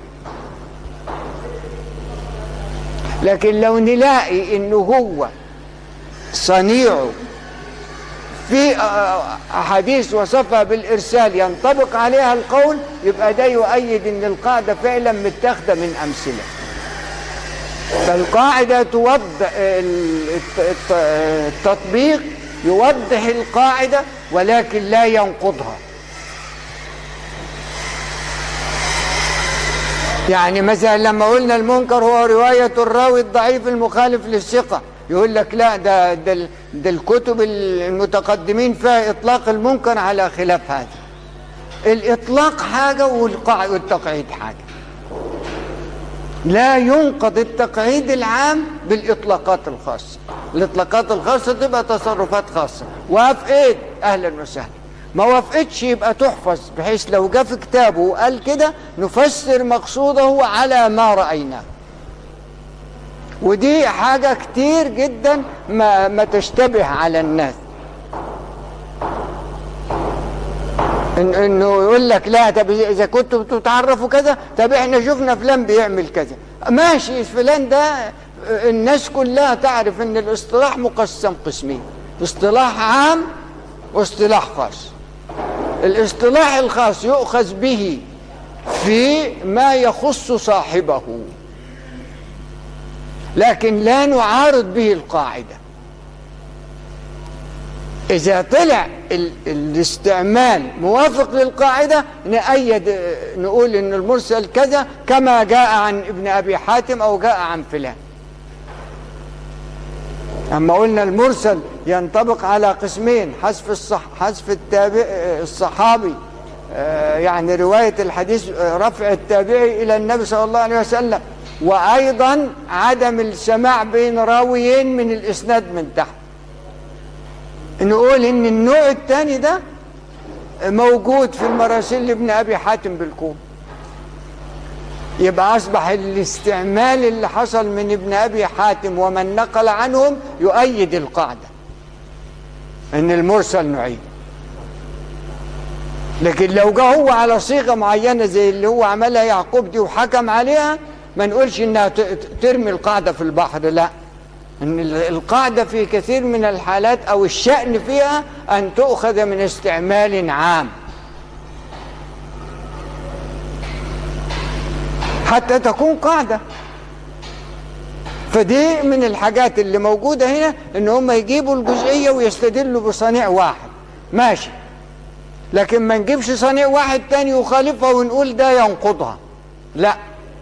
لكن لو نلاقي انه هو صنيعه في احاديث وصفها بالارسال ينطبق عليها القول يبقى ده يؤيد ان القاعده فعلا متاخده من امثله فالقاعده توضح التطبيق يوضح القاعده ولكن لا ينقضها يعني مثلا لما قلنا المنكر هو رواية الراوي الضعيف المخالف للثقة يقول لك لا ده, ده, ده الكتب المتقدمين فيها إطلاق المنكر على خلاف هذا الإطلاق حاجة والتقعيد حاجة لا ينقض التقعيد العام بالإطلاقات الخاصة الإطلاقات الخاصة تبقى تصرفات خاصة وافقت أهلا وسهلا ما وافقتش يبقى تحفظ بحيث لو جاء في كتابه وقال كده نفسر مقصوده على ما رأيناه ودي حاجة كتير جدا ما, ما تشتبه على الناس إن انه يقول لك لا طب اذا كنتوا بتتعرفوا كذا طب احنا شفنا فلان بيعمل كذا ماشي فلان ده الناس كلها تعرف ان الاصطلاح مقسم قسمين اصطلاح عام واصطلاح خاص الاصطلاح الخاص يؤخذ به في ما يخص صاحبه لكن لا نعارض به القاعدة إذا طلع ال الاستعمال موافق للقاعدة نأيد نقول إن المرسل كذا كما جاء عن ابن أبي حاتم أو جاء عن فلان أما قلنا المرسل ينطبق على قسمين حذف الصح حذف التابع الصحابي يعني رواية الحديث رفع التابعي إلى النبي صلى الله عليه وسلم وأيضا عدم السماع بين راويين من الإسناد من تحت نقول إن النوع الثاني ده موجود في المراسيل لابن أبي حاتم بالكوم يبقى أصبح الاستعمال اللي حصل من ابن أبي حاتم ومن نقل عنهم يؤيد القاعدة إن المرسل نوعين لكن لو جه هو على صيغة معينة زي اللي هو عملها يعقوب دي وحكم عليها ما نقولش إنها ترمي القاعدة في البحر لا إن القاعدة في كثير من الحالات أو الشأن فيها أن تؤخذ من استعمال عام حتى تكون قاعدة فدي من الحاجات اللي موجودة هنا ان هم يجيبوا الجزئية ويستدلوا بصنيع واحد ماشي لكن ما نجيبش صنيع واحد تاني يخالفها ونقول ده ينقضها لا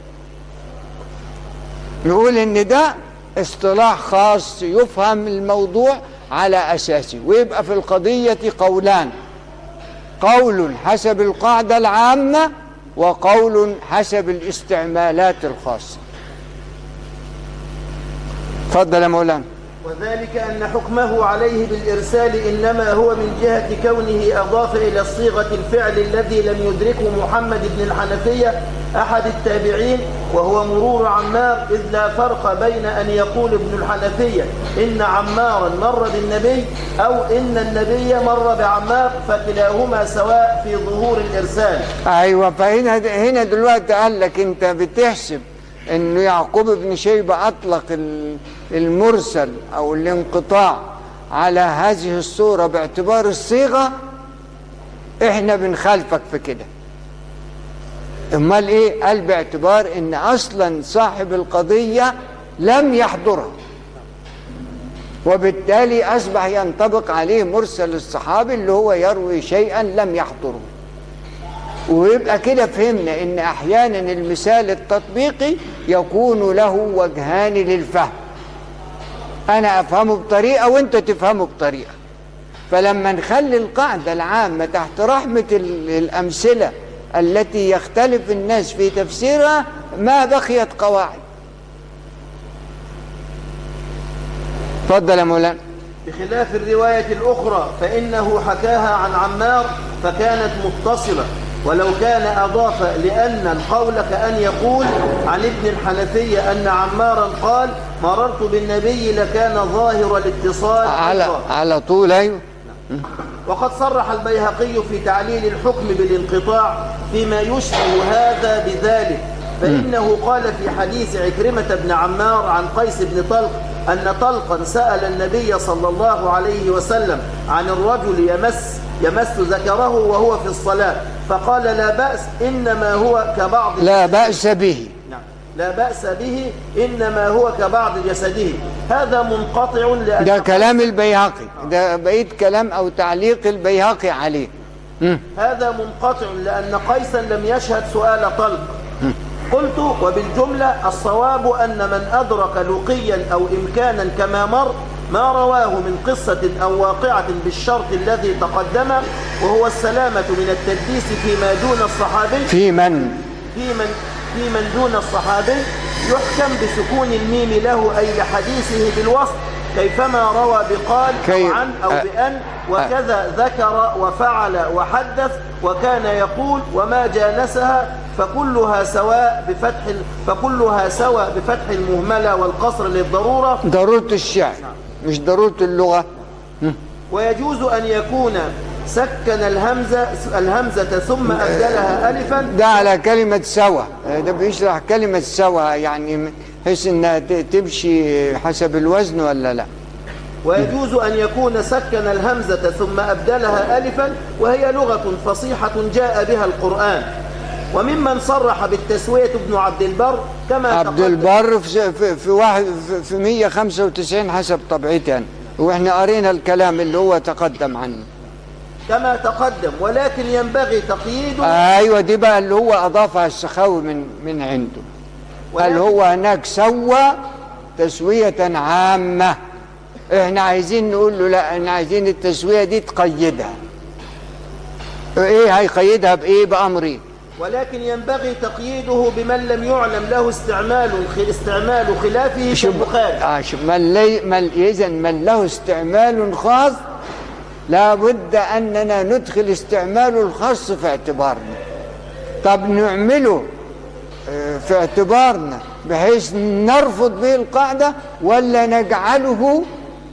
نقول ان ده اصطلاح خاص يفهم الموضوع على اساسه ويبقى في القضية قولان قول حسب القاعدة العامة وقول حسب الاستعمالات الخاصة تفضل يا مولانا وذلك أن حكمه عليه بالإرسال إنما هو من جهة كونه أضاف إلى صيغة الفعل الذي لم يدركه محمد بن الحنفية أحد التابعين وهو مرور عمار إذ لا فرق بين أن يقول ابن الحنفية إن عمارا مر بالنبي أو إن النبي مر بعمار فكلاهما سواء في ظهور الإرسال ايوه فهنا هنا دلوقتي قال لك انت بتحسب انه يعقوب بن شيبه اطلق ال- المرسل او الانقطاع على هذه الصوره باعتبار الصيغه احنا بنخالفك في كده امال ايه قال باعتبار ان اصلا صاحب القضيه لم يحضرها وبالتالي اصبح ينطبق عليه مرسل الصحابي اللي هو يروي شيئا لم يحضره ويبقى كده فهمنا ان احيانا المثال التطبيقي يكون له وجهان للفهم انا افهمه بطريقه وانت تفهمه بطريقه فلما نخلي القاعده العامه تحت رحمه ال- الامثله التي يختلف الناس في تفسيرها ما بقيت قواعد تفضل يا مولانا بخلاف الرواية الأخرى فإنه حكاها عن عمار فكانت متصلة ولو كان أضاف لأن القول كأن يقول عن ابن الحنفية أن عمارا قال مررت بالنبي لكان ظاهر الاتصال على أيضا. على طول ايوه وقد صرح البيهقي في تعليل الحكم بالانقطاع فيما يشبه هذا بذلك فإنه قال في حديث عكرمة بن عمار عن قيس بن طلق أن طلقا سأل النبي صلى الله عليه وسلم عن الرجل يمس يمس ذكره وهو في الصلاة فقال لا بأس إنما هو كبعض لا بأس به نعم. لا بأس به إنما هو كبعض جسده هذا منقطع لأن ده كلام البيهقي ده بقيت كلام او تعليق البيهقي عليه مم. هذا منقطع لأن قيسا لم يشهد سؤال طلق قلت وبالجملة الصواب أن من أدرك لقيا أو إمكانا كما مر ما رواه من قصة أو واقعة بالشرط الذي تقدم وهو السلامة من التدليس فيما دون الصحابي في من في من في من دون الصحابي يحكم بسكون الميم له أي لحديثه بالوصف كيفما روى بقال كي- أو عن أو أ- بأن وكذا ذكر وفعل وحدث وكان يقول وما جانسها فكلها سواء بفتح ال- فكلها سواء بفتح المهملة والقصر للضرورة ضرورة الشعر مش ضرورة اللغة ويجوز أن يكون سكن الهمزة الهمزة ثم أبدلها ألفا ده على كلمة سوا ده بيشرح كلمة سوا يعني بحيث انها ت- تمشي حسب الوزن ولا لا ويجوز أن يكون سكن الهمزة ثم أبدلها ألفا وهي لغة فصيحة جاء بها القرآن وممن صرح بالتسوية ابن عبد البر كما عبد تقدم- البر في في في, واحد في- في 195 حسب طبيعتي انا واحنا قرينا الكلام اللي هو تقدم عنه كما تقدم ولكن ينبغي تقييده ايوه دي بقى اللي هو اضافها السخاوي من من عنده قال ولكن- هو هناك سوى تسوية عامة احنا عايزين نقول له لا احنا عايزين التسوية دي تقيدها ايه هيقيدها بايه بامرين ولكن ينبغي تقييده بمن لم يعلم له استعمال استعمال خلافه شوف كالبخاري آه شوف من لي من اذا من له استعمال خاص لابد اننا ندخل استعماله الخاص في اعتبارنا طب نعمله آه، في اعتبارنا بحيث نرفض به القاعده ولا نجعله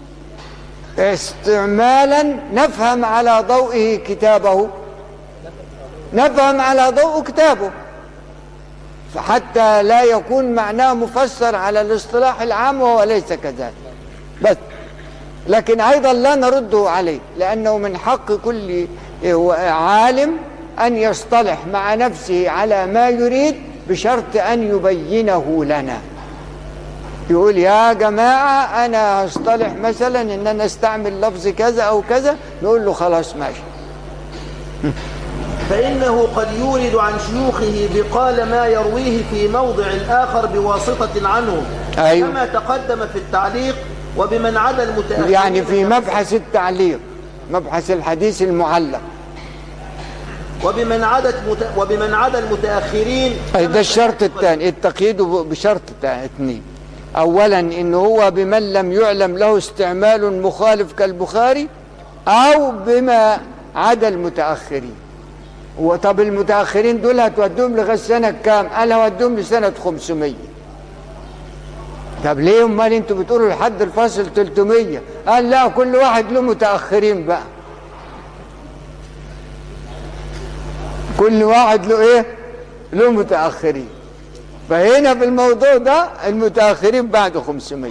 استعمالا نفهم على ضوئه كتابه نفهم على ضوء كتابه حتى لا يكون معناه مفسر على الاصطلاح العام وهو ليس كذلك بس لكن ايضا لا نرده عليه لانه من حق كل عالم ان يصطلح مع نفسه على ما يريد بشرط ان يبينه لنا يقول يا جماعه انا هصطلح مثلا ان انا استعمل لفظ كذا او كذا نقول له خلاص ماشي فإنه قد يورد عن شيوخه بقال ما يرويه في موضع آخر بواسطة عنهم أيوة. كما تقدم في التعليق وبمن عدا المتأخرين يعني في مبحث التعليق مبحث الحديث المعلق وبمن عدا المت... وبمن عدا المتأخرين أي ده الشرط الثاني التقييد ب- بشرط تا- اثنين أولا إن هو بمن لم يعلم له استعمال مخالف كالبخاري أو بما عدا المتأخرين وطب المتأخرين دول هتودوهم لغاية سنة كام؟ قال هودوهم لسنة 500 طب ليه امال انتوا بتقولوا لحد الفصل 300 قال لا كل واحد له متأخرين بقى كل واحد له ايه له متأخرين فهنا في الموضوع ده المتأخرين بعد 500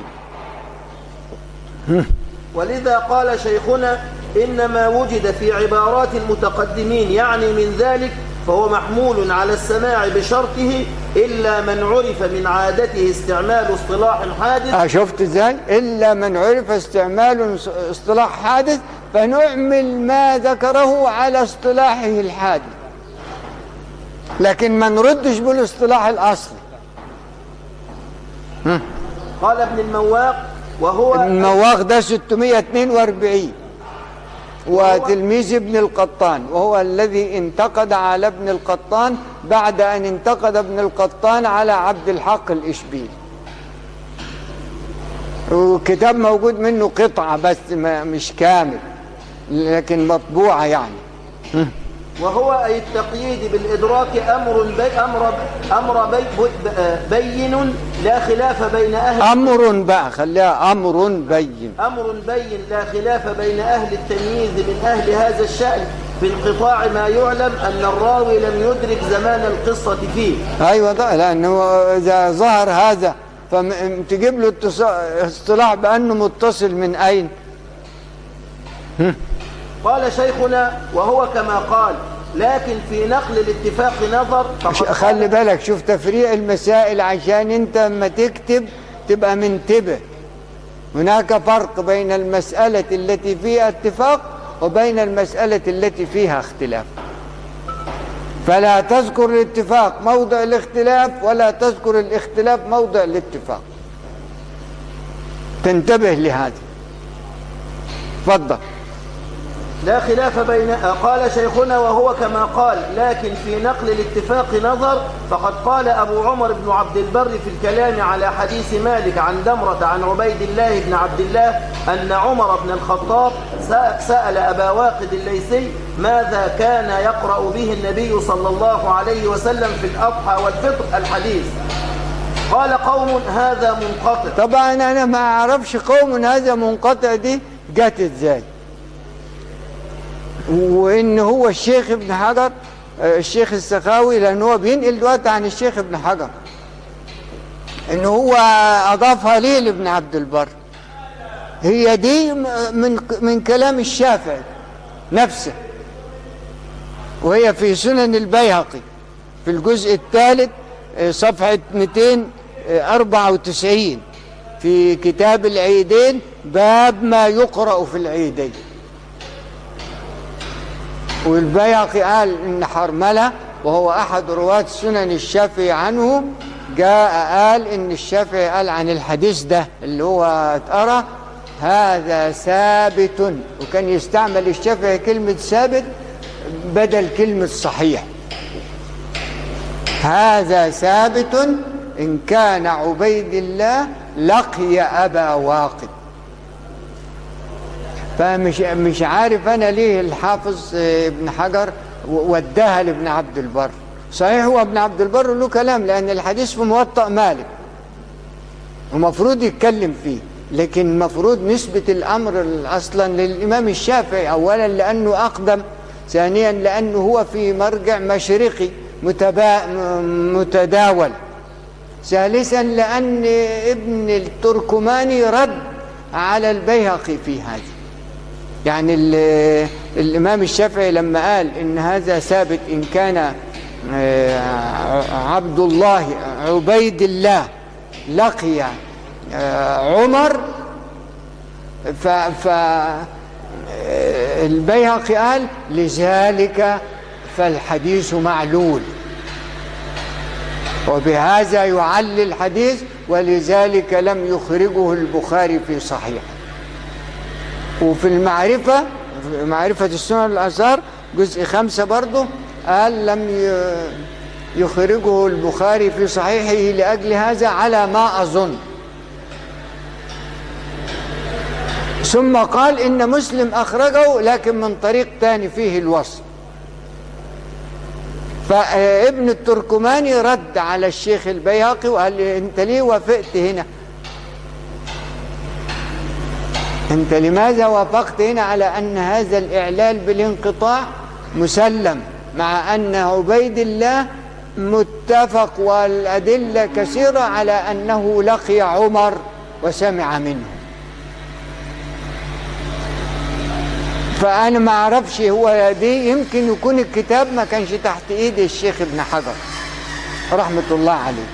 ولذا قال شيخنا إنما وجد في عبارات المتقدمين يعني من ذلك فهو محمول على السماع بشرطه إلا من عرف من عادته استعمال اصطلاح حادث آه، شفت ازاي الا من عرف استعمال اصطلاح حادث فنعمل ما ذكره على اصطلاحه الحادث لكن ما نردش بالاصطلاح الاصلي قال ابن المواق وهو المواق ده 642 وتلميذ ابن القطان وهو الذي انتقد على ابن القطان بعد ان انتقد ابن القطان على عبد الحق الاشبيلي وكتاب موجود منه قطعة بس ما مش كامل لكن مطبوعة يعني وهو أي التقييد بالإدراك أمر بي أمر أمر بي بي بين لا خلاف بين أهل أمر بقى خليها أمر بين أمر بين لا خلاف بين أهل التمييز من أهل هذا الشأن في انقطاع ما يعلم أن الراوي لم يدرك زمان القصة فيه أيوة ده لأنه إذا ظهر هذا فتجيب له اتص- اصطلاح بأنه متصل من أين قال شيخنا وهو كما قال لكن في نقل الاتفاق نظر فقد خلي قال- بالك شوف تفريع المسائل عشان انت لما تكتب تبقى منتبه هناك فرق بين المسألة التي فيها اتفاق وبين المسألة التي فيها اختلاف فلا تذكر الاتفاق موضع الاختلاف ولا تذكر الاختلاف موضع الاتفاق تنتبه لهذا تفضل لا خلاف بين قال شيخنا وهو كما قال لكن في نقل الاتفاق نظر فقد قال أبو عمر بن عبد البر في الكلام على حديث مالك عن دمرة عن عبيد الله بن عبد الله أن عمر بن الخطاب سأ- سأل أبا واقد الليثي ماذا كان يقرأ به النبي صلى الله عليه وسلم في الأضحى والفطر الحديث قال قوم هذا منقطع طبعا انا ما اعرفش قوم هذا منقطع دي جت ازاي وان هو الشيخ ابن حجر آه، الشيخ السخاوي لان هو بينقل دلوقتي عن الشيخ ابن حجر ان هو اضافها ليه لابن عبد البر هي دي م- من من كلام الشافعي نفسه وهي في سنن البيهقي في الجزء الثالث آه، صفحة 294 في كتاب العيدين باب ما يقرأ في العيدين والبيهقي قال إن حرملة وهو أحد رواة سنن الشافعي عنه جاء قال إن الشافعي قال عن الحديث ده اللي هو اتقرأ هذا ثابت وكان يستعمل الشافعي كلمة ثابت بدل كلمة صحيح هذا ثابت إن كان عبيد الله لقي أبا واقد فمش مش عارف أنا ليه الحافظ آه، ابن حجر و- وداها لابن عبد البر صحيح هو ابن عبد البر له كلام لأن الحديث في موطأ مالك ومفروض يتكلم فيه لكن المفروض نسبة الأمر أصلا للإمام الشافعي أولا لأنه أقدم ثانيا لأنه هو في مرجع مشرقي متبا... م- متداول ثالثا لأن ابن التركماني رد على البيهقي في هذا يعني ال- الإمام الشافعي لما قال إن هذا ثابت إن كان آه، عبد الله عبيد الله لقي آه، عمر ف, ف آه، البيهقي قال لذلك فالحديث معلول وبهذا يعلي الحديث ولذلك لم يخرجه البخاري في صحيح وفي المعرفة في معرفة السنن الآثار جزء خمسة برضه قال لم ي- يخرجه البخاري في صحيحه لأجل هذا على ما أظن ثم قال إن مسلم أخرجه لكن من طريق تاني فيه الوصل فابن التركماني رد على الشيخ البيهقي وقال لي انت ليه وافقت هنا انت لماذا وافقت هنا على ان هذا الاعلال بالانقطاع مسلم مع ان عبيد الله متفق والادله كثيره على انه لقي عمر وسمع منه فانا ما اعرفش هو دي يمكن يكون الكتاب ما كانش تحت ايد الشيخ ابن حجر رحمه الله عليه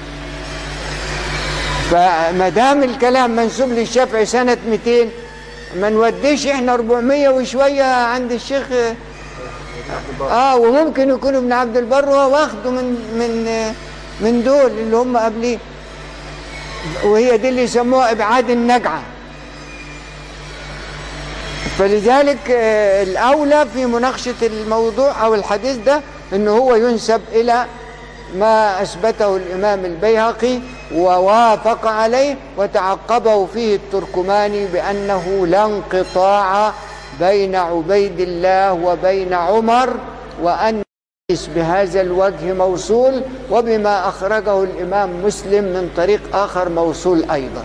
فما دام الكلام منسوب للشافعي سنه 200 ما نوديش احنا 400 وشويه عند الشيخ اه وممكن يكون ابن عبد البر هو واخده من من من دول اللي هم قبليه وهي دي اللي يسموها ابعاد النجعه فلذلك آه، الأولى في مناقشة الموضوع أو الحديث ده أنه هو ينسب إلى ما أثبته الإمام البيهقي ووافق عليه وتعقبه فيه التركماني بأنه لا انقطاع بين عبيد الله وبين عمر وأن الحديث بهذا الوجه موصول وبما أخرجه الإمام مسلم من طريق آخر موصول أيضا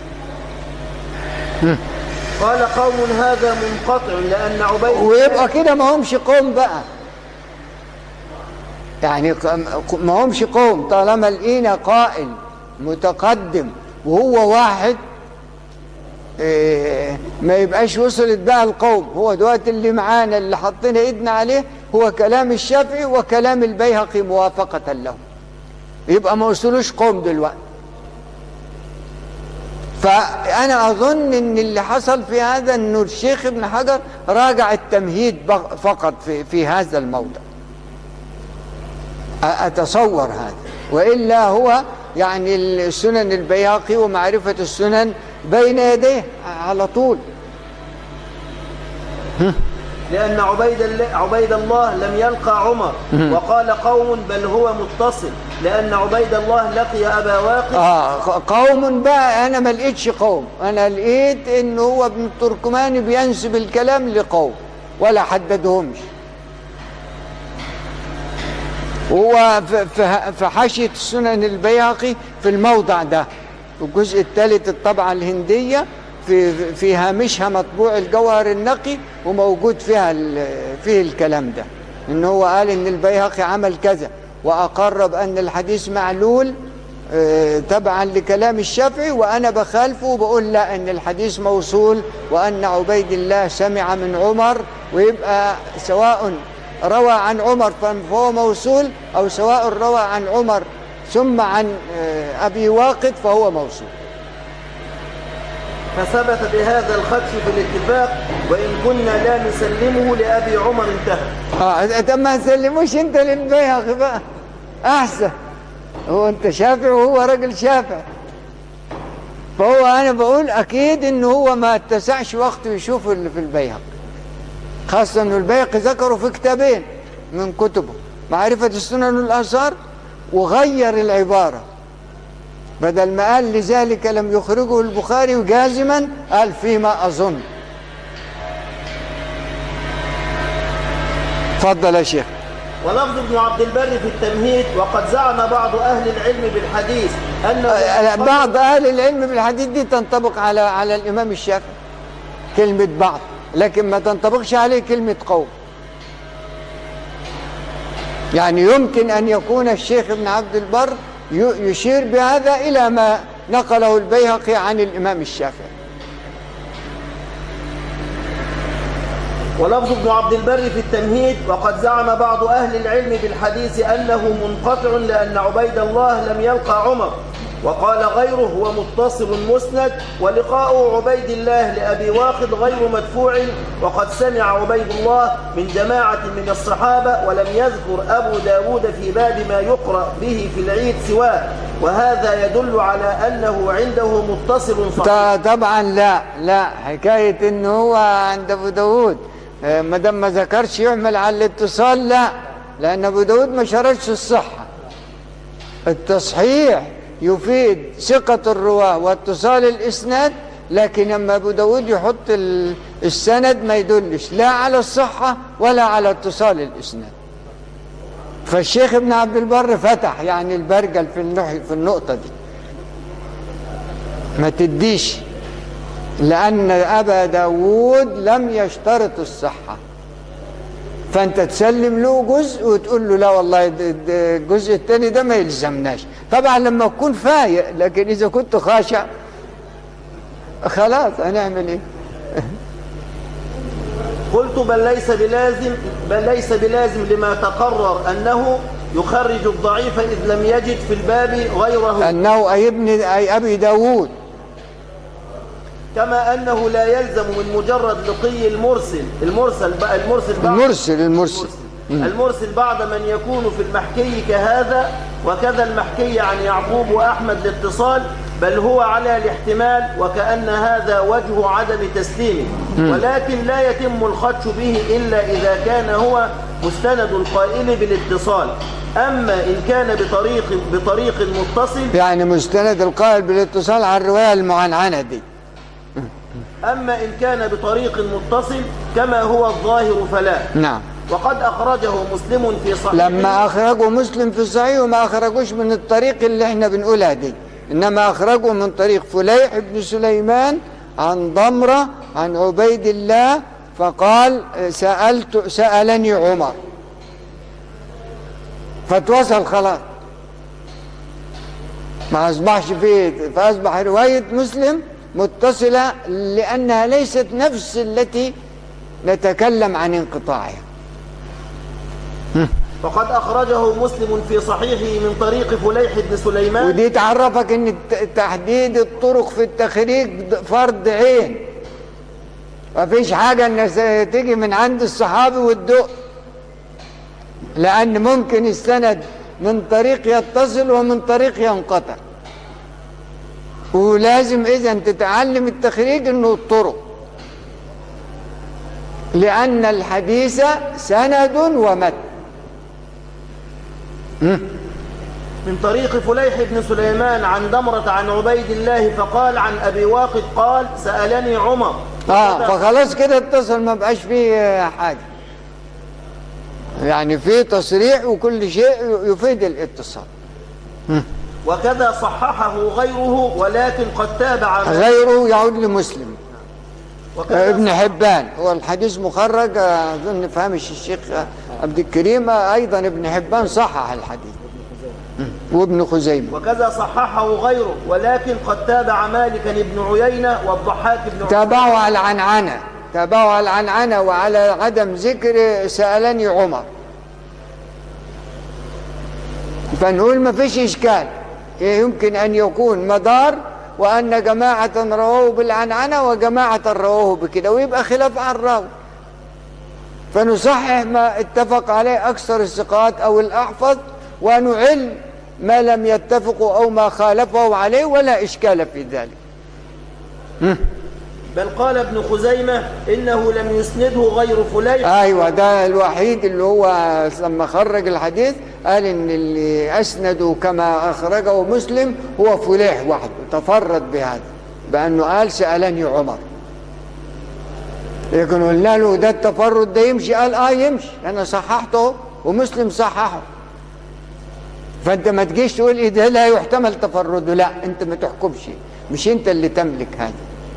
قال قوم هذا منقطع لأن عبيد ويبقى كده ما همش قوم بقى يعني ق- ما همش قوم طالما لقينا قائل متقدم وهو واحد إيه، ما يبقاش وصلت بقى القوم هو دلوقتي اللي معانا اللي حطينا ايدنا عليه هو كلام الشافعي وكلام البيهقي موافقة له يبقى ما وصلوش قوم دلوقتي فأنا أظن أن اللي حصل في هذا أنه الشيخ ابن حجر راجع التمهيد بق- فقط في, في هذا الموضع أ- أتصور هذا وإلا هو يعني السنن البياقي ومعرفة السنن بين يديه على طول لأن عبيد الله, عبيد الله لم يلقى عمر وقال قوم بل هو متصل لأن عبيد الله لقي أبا واقد آه قوم بقى أنا ما لقيتش قوم أنا لقيت إن هو ابن التركماني بينسب الكلام لقوم ولا حددهمش هو في- في في حاشية السنن البيهقي في الموضع ده في الجزء الثالث الطبعة الهندية في في هامشها مطبوع الجوهر النقي وموجود فيها ال- فيه الكلام ده ان هو قال ان البيهقي عمل كذا واقر بان الحديث معلول آه، تبعا لكلام الشافعي وانا بخالفه وبقول لا ان الحديث موصول وان عبيد الله سمع من عمر ويبقى سواء روى عن عمر فهو موصول او سواء روى عن عمر ثم عن آه، ابي واقد فهو موصول فثبت بهذا الخدش في الاتفاق وإن كنا لا نسلمه لأبي عمر انتهى اه طب ما تسلموش انت للبيهقي بقى احسن هو انت شافعي وهو راجل شافعي فهو انا بقول اكيد ان هو ما اتسعش وقته يشوف اللي في البيهقي خاصه انه البيهقي ذكره في كتابين من كتبه معرفه السنن والاثار وغير العباره بدل ما قال لذلك لم يخرجه البخاري جازما قال فيما اظن اتفضل يا شيخ ولفظ ابن عبد البر في التمهيد وقد زعم بعض أهل العلم بالحديث أنه آه، بعض اهل العلم بالحديث دي تنطبق على على الامام الشافعي كلمه بعض لكن ما تنطبقش عليه كلمه قوم يعني يمكن ان يكون الشيخ ابن عبد البر ي- يشير بهذا الى ما نقله البيهقي عن الامام الشافعي ولفظ ابن عبد البر في التمهيد وقد زعم بعض أهل العلم بالحديث أنه منقطع لأن عبيد الله لم يلقى عمر وقال غيره هو متصل مسند ولقاء عبيد الله لأبي واقد غير مدفوع وقد سمع عبيد الله من جماعة من الصحابة ولم يذكر أبو داود في باب ما يقرأ به في العيد سواه وهذا يدل على أنه عنده متصل صحيح ط- طبعا لا لا حكايه انه هو عند ابو داود آه، ما دام ما ذكرش يعمل على الاتصال لا لان ابو داود ما شرطش الصحه التصحيح يفيد ثقة الرواة واتصال الإسناد لكن لما ابو داود يحط ال- السند ما يدلش لا على الصحة ولا على اتصال الاسناد فالشيخ ابن عبد البر فتح يعني البرجل في النح- في النقطة دي ما تديش لأن أبا داود لم يشترط الصحة فأنت تسلم له جزء وتقول له لا والله د- د- الجزء الثاني ده ما يلزمناش طبعا لما تكون فايق لكن إذا كنت خاشع خلاص هنعمل إيه قلت بل ليس بلازم بل ليس بلازم لما تقرر أنه يخرج الضعيف إذ لم يجد في الباب غيره أنه أي ابن أي أبي داود كما أنه لا يلزم من مجرد لقي المرسل المرسل بقى المرسل بعد المرسل المرسل المرسل بعد من يكون في المحكي كهذا وكذا المحكي عن يعقوب وأحمد الاتصال بل هو على الاحتمال وكأن هذا وجه عدم تسليمه ولكن لا يتم الخدش به إلا إذا كان هو مستند القائل بالاتصال أما إن كان بطريق بطريق متصل يعني مستند القائل بالاتصال على الرواية المعنعنة دي أما إن كان بطريق متصل كما هو الظاهر فلا نعم وقد أخرجه مسلم في صحيحه لما أخرجوا مسلم في الصحيح وما أخرجوش من الطريق اللي احنا بنقولها دي إنما أخرجوا من طريق فليح بن سليمان عن ضمرة عن عبيد الله فقال سألت سألني عمر فتوصل خلاص ما أصبحش فيه فأصبح رواية مسلم متصلة لأنها ليست نفس التي نتكلم عن انقطاعها وقد أخرجه مسلم في صحيحه من طريق فليح بن سليمان ودي تعرفك ان الت- تحديد الطرق في التخريج د- فرض عين مفيش حاجة ان س- تيجي من عند الصحابي والدق لان ممكن السند من طريق يتصل ومن طريق ينقطع ولازم اذا تتعلم التخريج انه الطرق لان الحديث سند ومتن من طريق فليح بن سليمان عن دمرة عن عبيد الله فقال عن أبي واقد قال سألني عمر اه فخلاص كده اتصل ما بقاش فيه آه، حاجه يعني فيه تصريح وكل شيء يفيد الاتصال وكذا صححه غيره ولكن قد تابع غيره يعود لمسلم آه، وكذا ابن حبان هو الحديث مخرج آه، اظن فهمش الشيخ آه، عبد الكريم آه، ايضا ابن حبان صحح الحديث مم. وابن خزيمه وكذا صححه غيره ولكن قد تابع مالكا بن عيينة والضحاك بن تابعوا على العنعنه تابعوا على العنعنه وعلى عدم ذكر سالني عمر فنقول ما فيش إشكال يمكن أن يكون مدار وأن جماعة رووه بالعنعنة وجماعة رووه بكده ويبقى خلاف عن راوي فنصحح ما اتفق عليه أكثر الثقات أو الأحفظ ونعل ما لم يتفقوا أو ما خالفوا عليه ولا إشكال في ذلك بل قال ابن خزيمة إنه لم يسنده غير فليح ايوه ده الوحيد اللي هو لما خرج الحديث قال ان اللي اسنده كما اخرجه مسلم هو فليح وحده تفرد بهذا بانه قال سالني عمر لكن قلنا له ده التفرد ده يمشي قال اه يمشي انا صححته ومسلم صححه فانت ما تجيش تقول ايه ده لا يحتمل تفرده لا انت ما تحكمش مش انت اللي تملك هذا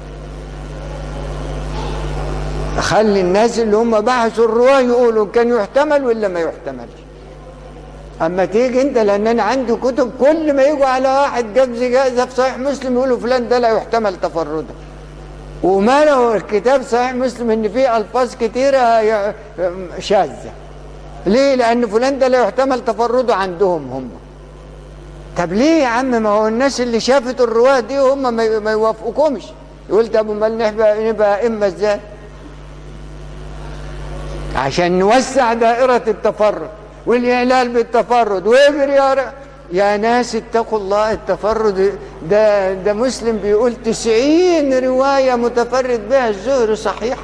خلي الناس اللي هم بحثوا الرواة يقولوا كان يحتمل ولا ما يحتملش اما تيجي انت لان انا عندي كتب كل ما يجوا على واحد جاب زجاجه في صحيح مسلم يقولوا فلان ده لا يحتمل تفرده وما له الكتاب صحيح مسلم ان فيه الفاظ كتيره ي- شاذه ليه لان فلان ده لا يحتمل تفرده عندهم هم طب ليه يا عم ما هو الناس اللي شافت الرواه دي هم ما ما يوافقوكمش يقول طب امال نبقى نبقى ائمه ازاي عشان نوسع دائرة التفرد والإعلال بالتفرد ويجري يا ر... يا ناس اتقوا الله التفرد ده ده مسلم بيقول تسعين رواية متفرد بها الزهري صحيح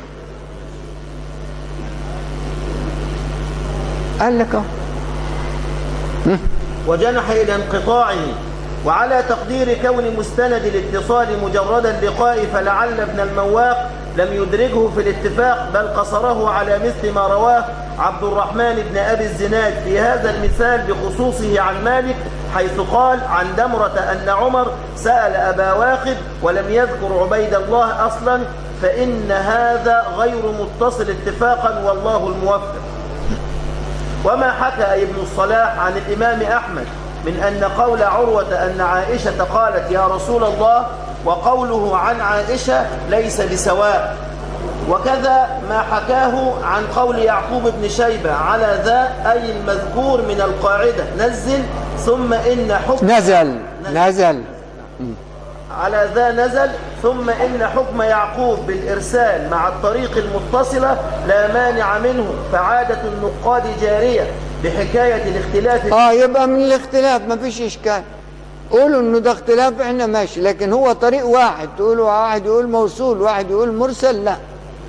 قال لك اهو وجنح إلى انقطاعه وعلى تقدير كون مستند الاتصال مجرد اللقاء فلعل ابن المواق لم يدرجه في الاتفاق بل قصره على مثل ما رواه عبد الرحمن بن أبي الزناد في هذا المثال بخصوصه عن مالك حيث قال عن دمرة أن عمر سأل أبا واقد ولم يذكر عبيد الله أصلا فإن هذا غير متصل اتفاقا والله الموفق وما حكى ابن الصلاح عن الإمام أحمد من أن قول عروة أن عائشة قالت يا رسول الله وقوله عن عائشة ليس بسواء وكذا ما حكاه عن قول يعقوب بن شيبة على ذا أي المذكور من القاعدة نزل ثم إن حكم نزل نزل على ذا نزل ثم إن حكم يعقوب بالإرسال مع الطريق المتصلة لا مانع منه فعادة النقاد جارية بحكاية الاختلاف اه يبقى من الاختلاف ما فيش اشكال قولوا انه ده اختلاف احنا ماشي لكن هو طريق واحد تقولوا واحد يقول موصول واحد يقول مرسل لا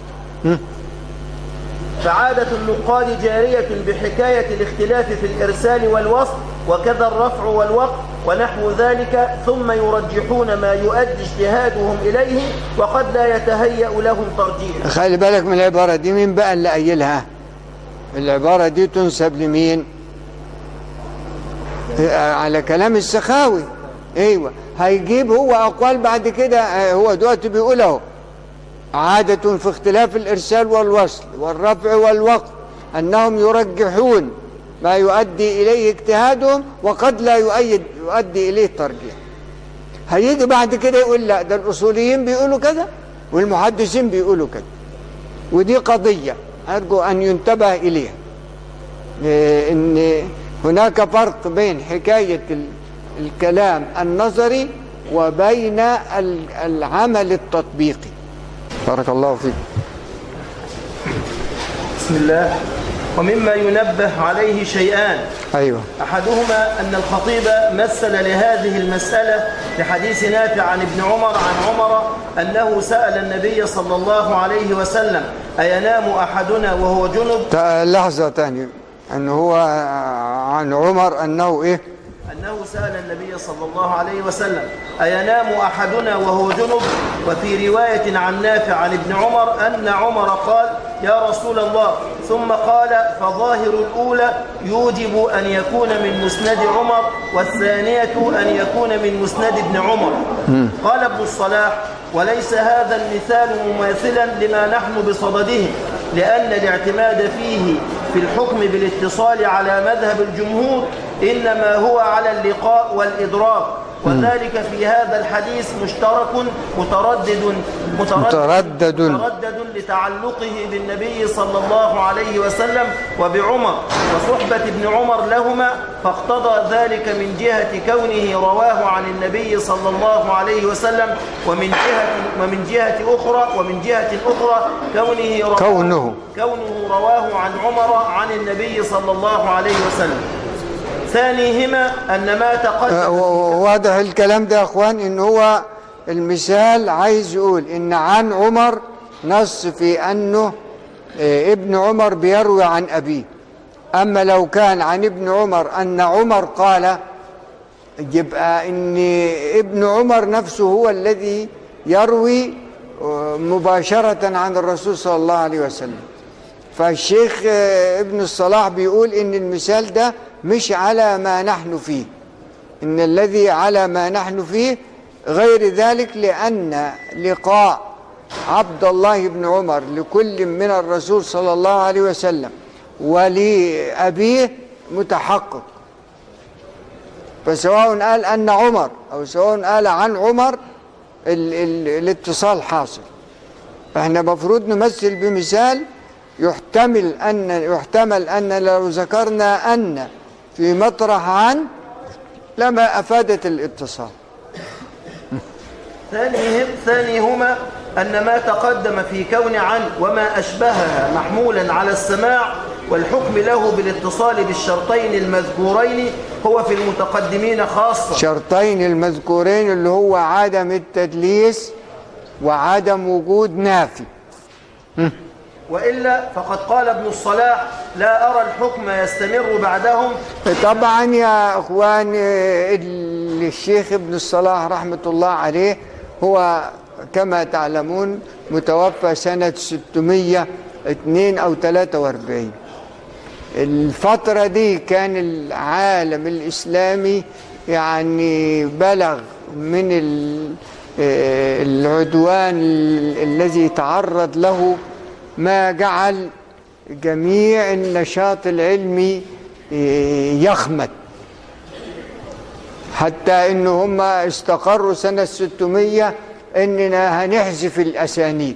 فعادة النقاد جارية بحكاية الاختلاف في الإرسال والوصل وكذا الرفع والوقف ونحو ذلك ثم يرجحون ما يؤدي اجتهادهم إليه وقد لا يتهيأ لهم ترجيح خلي بالك من العبارة دي مين بقى اللي قايلها العبارة دي تنسب لمين آه، على كلام السخاوي ايوه هيجيب هو اقوال بعد كده آه، هو دلوقتي بيقول اهو عادة في اختلاف الارسال والوصل والرفع والوقف انهم يرجحون ما يؤدي اليه اجتهادهم وقد لا يؤيد يؤدي اليه ترجيح هيجي بعد كده يقول لا ده الاصوليين بيقولوا كذا والمحدثين بيقولوا كذا ودي قضية أرجو أن ينتبه إليها إيه، إن هناك فرق بين حكاية ال- الكلام النظري وبين ال- العمل التطبيقي بارك الله فيك بسم الله ومما ينبه عليه شيئان أيوه أحدهما أن الخطيب مثل لهذه المسألة لحديث نافع عن ابن عمر عن عمر أنه سأل النبي صلى الله عليه وسلم أينام أحدنا وهو جنب تا- لحظة تانية أنه هو عن عمر أنه إيه أنه سأل النبي صلى الله عليه وسلم أينام أحدنا وهو جنب وفي رواية عن نافع عن ابن عمر أن عمر قال يا رسول الله ثم قال فظاهر الأولى يوجب أن يكون من مسند عمر والثانية أن يكون من مسند ابن عمر قال ابن الصلاح وليس هذا المثال مماثلا لما نحن بصدده لأن الاعتماد فيه في الحكم بالاتصال على مذهب الجمهور إنما هو على اللقاء والإدراك وذلك في هذا الحديث مشترك متردد متردد. متردد لتعلقه بالنبي صلى الله عليه وسلم وبعمر وصحبة ابن عمر لهما فاقتضى ذلك من جهة كونه رواه عن النبي صلى الله عليه وسلم ومن جهة ومن جهة أخرى ومن جهة أخرى كونه رواه كونه. كونه رواه عن عمر عن النبي صلى الله عليه وسلم ثانيهما أن ما آه، تقدم و- و- واضح الكلام ده يا اخوان ان هو المثال عايز يقول ان عن عمر نص في انه آه، ابن عمر بيروي عن ابيه اما لو كان عن ابن عمر ان عمر قال يبقى ان ابن عمر نفسه هو الذي يروي آه، مباشرة عن الرسول صلى الله عليه وسلم فالشيخ آه، ابن الصلاح بيقول ان المثال ده مش على ما نحن فيه ان الذي على ما نحن فيه غير ذلك لان لقاء عبد الله بن عمر لكل من الرسول صلى الله عليه وسلم ولابيه متحقق فسواء قال ان عمر او سواء قال عن عمر ال ال الاتصال حاصل فاحنا مفروض نمثل بمثال يحتمل ان يحتمل ان لو ذكرنا ان في مطرح عن لما افادت الاتصال ثانيهم ثانيهما أن ما تقدم في كون عن وما أشبهها محمولا على السماع والحكم له بالاتصال بالشرطين المذكورين هو في المتقدمين خاصة شرطين المذكورين اللي هو عدم التدليس وعدم وجود نافي وإلا فقد قال ابن الصلاح لا أرى الحكم يستمر بعدهم طبعا يا اخوان اللي للشيخ ابن الصلاح رحمة الله عليه هو كما تعلمون متوفى سنة 602 أو 43 الفترة دي كان العالم الإسلامي يعني بلغ من ال- آه، العدوان ال- الذي تعرض له ما جعل جميع النشاط العلمي آه، يخمد حتى ان هم استقروا سنة 600 اننا هنحذف الاسانيد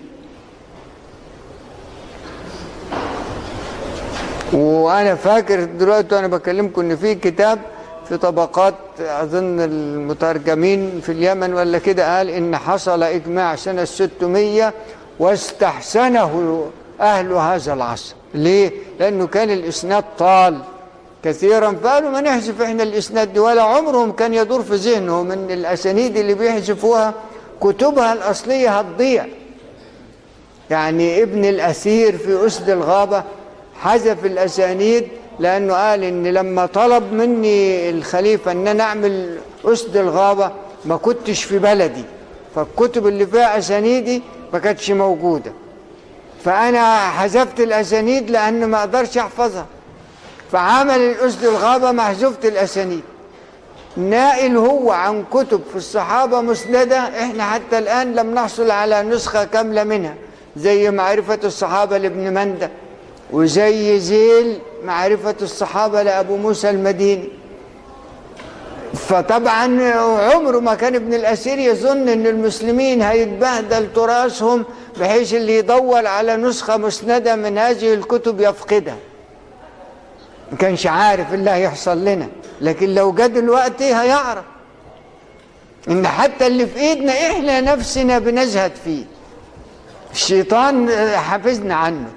وانا فاكر دلوقتي وانا بكلمكم ان في كتاب في طبقات اظن المترجمين في اليمن ولا كده قال ان حصل اجماع سنة 600 واستحسنه اهل هذا العصر ليه؟ لانه كان الاسناد طال كثيرا فقالوا ما نحذف احنا الاسناد دي ولا عمرهم كان يدور في ذهنهم ان الاسانيد اللي بيحذفوها كتبها الاصليه هتضيع يعني ابن الأثير في أسد الغابة حذف الأسانيد لأنه قال إن لما طلب مني الخليفة إن أنا أعمل أسد الغابة ما كنتش في بلدي فالكتب اللي فيها أسانيدي ما كانتش موجودة فأنا حذفت الأسانيد لأن ما أقدرش أحفظها فعمل الأسد الغابة محذوفة الأسانيد نائل هو عن كتب في الصحابة مسندة احنا حتى الآن لم نحصل على نسخة كاملة منها زي معرفة الصحابة لابن مندة وزي زيل معرفة الصحابة لأبو موسى المديني فطبعا عمره ما كان ابن الأسير يظن ان المسلمين هيتبهدل تراثهم بحيث اللي يدور على نسخة مسندة من هذه الكتب يفقدها ما كانش عارف اللي هيحصل لنا لكن لو جه دلوقتي هيعرف ان حتى اللي في ايدنا احنا نفسنا بنزهد فيه الشيطان حافظنا عنه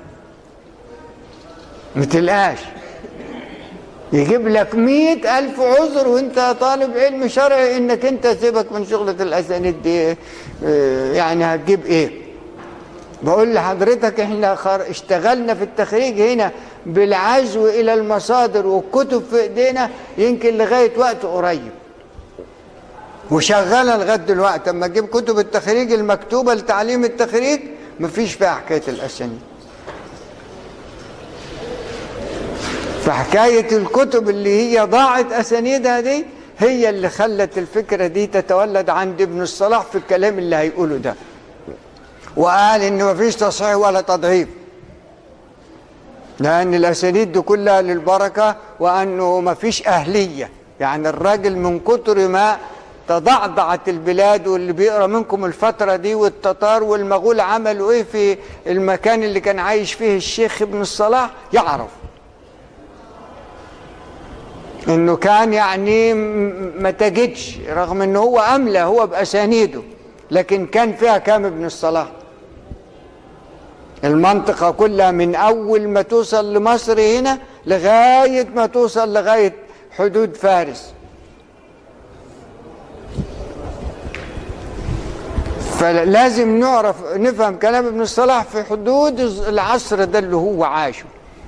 ما تلقاش يجيب لك مئة ألف عذر وانت طالب علم شرعي انك انت سيبك من شغلة الأسانيد دي اه، يعني هتجيب ايه بقول لحضرتك احنا خر... اشتغلنا في التخريج هنا بالعزو الى المصادر والكتب في ايدينا يمكن لغايه وقت قريب وشغاله لغايه دلوقتي اما اجيب كتب التخريج المكتوبه لتعليم التخريج مفيش فيها حكايه الاسانيد فحكايه الكتب اللي هي ضاعت اسانيدها دي هي اللي خلت الفكره دي تتولد عند ابن الصلاح في الكلام اللي هيقوله ده وقال ان مفيش تصحيح ولا تضعيف لان الاسانيد دي كلها للبركه وانه مفيش اهليه يعني الراجل من كتر ما تضعضعت البلاد واللي بيقرا منكم الفتره دي والتتار والمغول عملوا ايه في المكان اللي كان عايش فيه الشيخ ابن الصلاح يعرف انه كان يعني م- ما تجدش رغم انه هو املى هو باسانيده لكن كان فيها كام ابن الصلاح المنطقة كلها من أول ما توصل لمصر هنا لغاية ما توصل لغاية حدود فارس فلازم نعرف نفهم كلام ابن الصلاح في حدود العصر ده اللي هو عاشه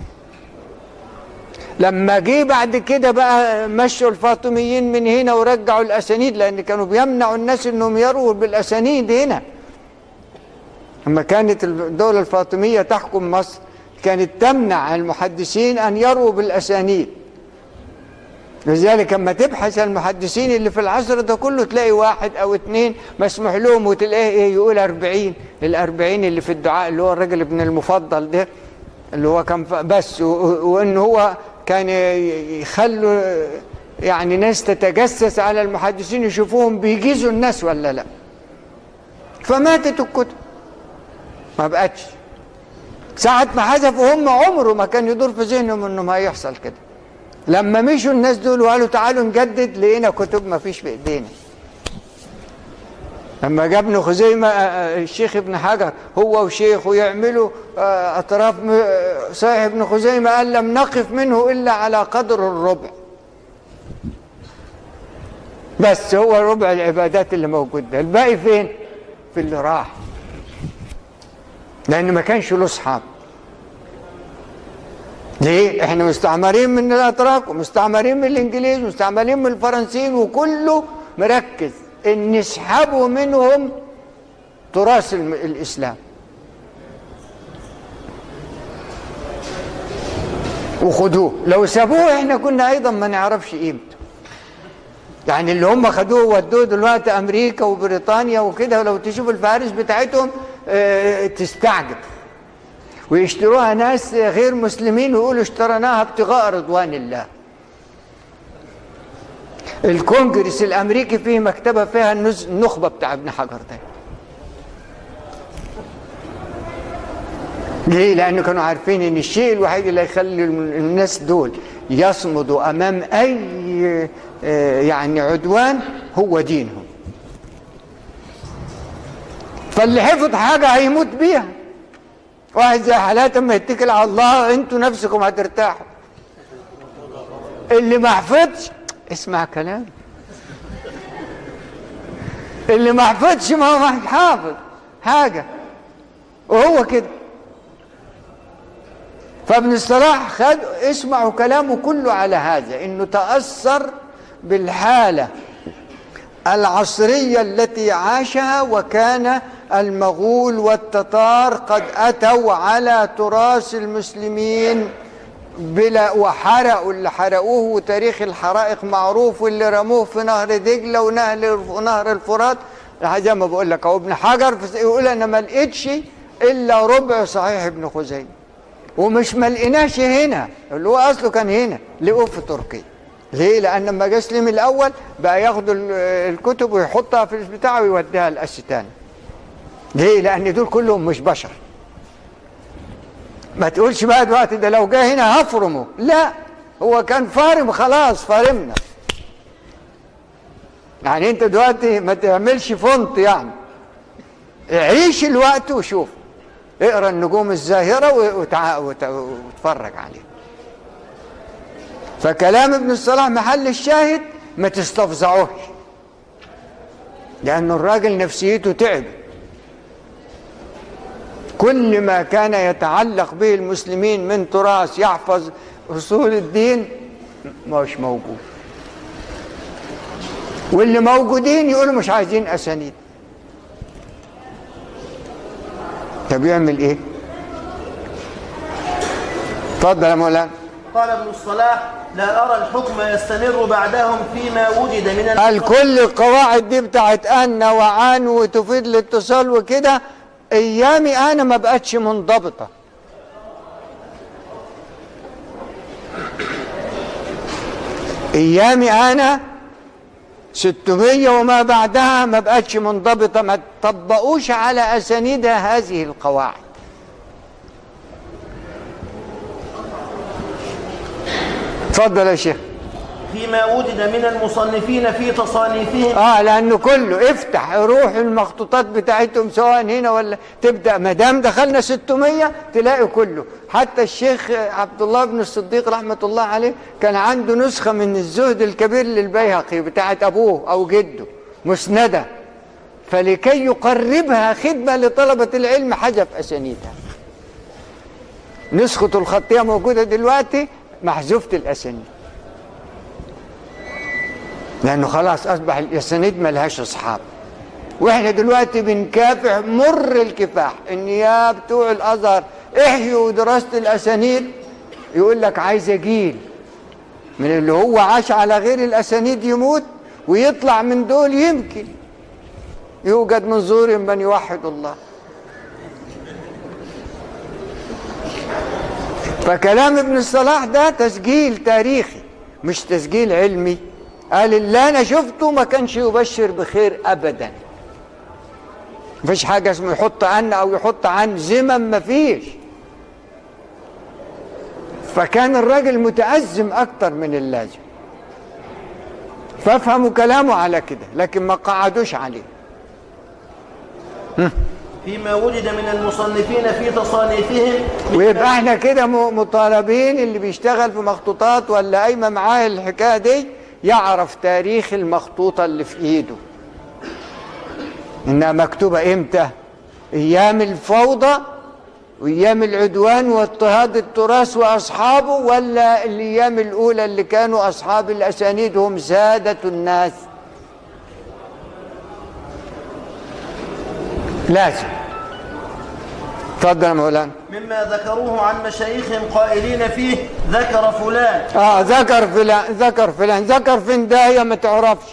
لما جه بعد كده بقى مشوا الفاطميين من هنا ورجعوا الاسانيد لان كانوا بيمنعوا الناس انهم يروا بالاسانيد هنا لما كانت الدولة الفاطمية تحكم مصر كانت تمنع المحدثين أن يروا بالأسانيد لذلك لما تبحث عن المحدثين اللي في العصر ده كله تلاقي واحد أو اتنين مسموح لهم وتلاقيه إيه يقول أربعين الأربعين اللي في الدعاء اللي هو الراجل ابن المفضل ده اللي هو كان ف- بس و- وإن هو كان ي- يخلوا يعني ناس تتجسس على المحدثين يشوفوهم بيجيزوا الناس ولا لا فماتت الكتب ما بقتش ساعة ما حذفوا هم عمره ما كان يدور في ذهنهم انه ما هيحصل كده لما مشوا الناس دول وقالوا تعالوا نجدد لقينا كتب ما فيش في ايدينا لما جاب ابن خزيمة آه، آه، الشيخ ابن حجر هو وشيخه يعملوا آه، أطراف م- آه، صحيح ابن خزيمة قال لم نقف منه إلا على قدر الربع بس هو ربع العبادات اللي موجود ده الباقي فين؟ في اللي راح لأن ما كانش له أصحاب ليه؟ احنا مستعمرين من الأتراك ومستعمرين من الإنجليز ومستعمرين من الفرنسيين وكله مركز ان يسحبوا منهم تراث الم- الاسلام وخدوه لو سابوه احنا كنا ايضا ما نعرفش قيمته يعني اللي هم خدوه ودوه دلوقتي امريكا وبريطانيا وكده ولو تشوف الفهارس بتاعتهم اه تستعجب ويشتروها ناس غير مسلمين ويقولوا اشتريناها ابتغاء رضوان الله الكونجرس الامريكي فيه مكتبه فيها النز- النخبه بتاع ابن حجر ده ليه؟ لأنه كانوا عارفين إن الشيء الوحيد اللي هيخلي الم- الناس دول يصمدوا أمام أي آه، يعني عدوان هو دينهم. فاللي حفظ حاجة هيموت بيها. واحد زي حالات اما يتكل على الله انتوا نفسكم هترتاحوا. اللي ما حفظش اسمع كلام. اللي ما حفظش ما هو حافظ حاجة. وهو كده. فابن الصلاح خد اسمعوا كلامه كله على هذا انه تاثر بالحاله العصريه التي عاشها وكان المغول والتتار قد اتوا على تراث المسلمين بلا وحرقوا اللي حرقوه وتاريخ الحرائق معروف واللي رموه في نهر دجله ونهر ونهر الفرات زي ما بقول لك اهو ابن حجر يقول انا ما لقيتش الا ربع صحيح ابن خزيمه ومش ما لقيناش هنا اللي هو اصله كان هنا لقوه في تركيا ليه؟ لان لما جه سليم الاول بقى ياخد ال- الكتب ويحطها في البتاع ويوديها الاستاني ليه؟ لان دول كلهم مش بشر ما تقولش بقى دلوقتي ده لو جه هنا هفرمه لا هو كان فارم خلاص فارمنا يعني انت دلوقتي ما تعملش فونت يعني عيش الوقت وشوف اقرا النجوم الزاهره وتع- وت- واتفرج عليه فكلام ابن الصلاح محل الشاهد ما تستفزعوش لأن الراجل نفسيته تعب كل ما كان يتعلق به المسلمين من تراث يحفظ أصول الدين مش موجود واللي موجودين يقولوا مش عايزين أسانيد طب يعمل ايه اتفضل يا مولانا قال ابن الصلاح لا أرى الحكم يستمر بعدهم فيما وجد من قال كل القواعد دي بتاعت أن وعن وتفيد الاتصال وكده أيامي أنا ما بقتش منضبطة أيامي أنا 600 وما بعدها ما بقتش منضبطة ما تطبقوش على أسانيدها هذه القواعد اتفضل يا شيخ فيما وجد من المصنفين في تصانيفهم اه لانه كله افتح روح المخطوطات بتاعتهم سواء هنا ولا تبدا ما دام دخلنا 600 تلاقي كله حتى الشيخ عبد الله بن الصديق رحمه الله عليه كان عنده نسخه من الزهد الكبير للبيهقي بتاعت ابوه او جده مسنده فلكي يقربها خدمه لطلبه العلم حذف اسانيدها نسخه الخطيه موجوده دلوقتي محذوفه الاسانيد لانه خلاص اصبح الاسانيد ملهاش اصحاب واحنا دلوقتي بنكافح مر الكفاح ان يا بتوع الازهر احيوا دراسه الاسانيد يقول لك عايز جيل من اللي هو عاش على غير الاسانيد يموت ويطلع من دول يمكن يوجد من زور من يوحد الله فكلام ابن الصلاح ده تسجيل تاريخي مش تسجيل علمي قال اللي انا شفته ما كانش يبشر بخير ابدا مفيش حاجه اسمه يحط عن او يحط عن زمن مفيش فكان الراجل متأزم اكتر من اللازم فافهموا كلامه على كده لكن ما قعدوش عليه فيما وجد من المصنفين في تصانيفهم ويبقى احنا كده م- مطالبين اللي بيشتغل في مخطوطات ولا قايمه معاه الحكايه دي يعرف تاريخ المخطوطه اللي في ايده انها مكتوبه امتى ايام الفوضى وايام العدوان واضطهاد التراث واصحابه ولا الايام الاولى اللي كانوا اصحاب الاسانيد هم ساده الناس لازم اتفضل يا مولانا مما ذكروه عن مشايخهم قائلين فيه ذكر فلان اه ذكر فلان ذكر فلان ذكر فين ده هي ما تعرفش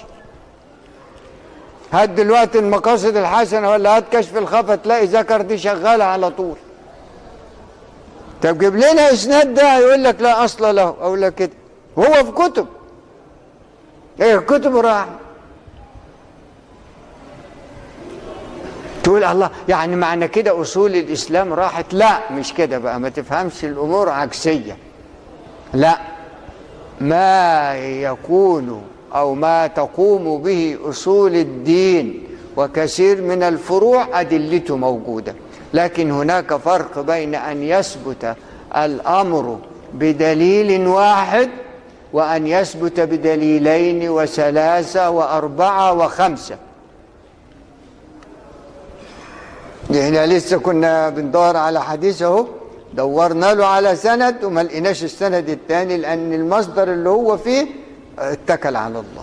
هات دلوقتي المقاصد الحسنه ولا هات كشف الخفا تلاقي ذكر دي شغاله على طول طب جيب لنا اسناد ده يقول لك لا اصل له اقول لك كده هو في كتب ايه الكتب راح تقول الله يعني معنى كده اصول الاسلام راحت لا مش كده بقى ما تفهمش الامور عكسيه لا ما يكون او ما تقوم به اصول الدين وكثير من الفروع ادلته موجوده لكن هناك فرق بين ان يثبت الامر بدليل واحد وان يثبت بدليلين وثلاثه واربعه وخمسه احنا لسه كنا بندور على حديث اهو دورنا له على سند وما لقيناش السند الثاني لان المصدر اللي هو فيه اتكل على الله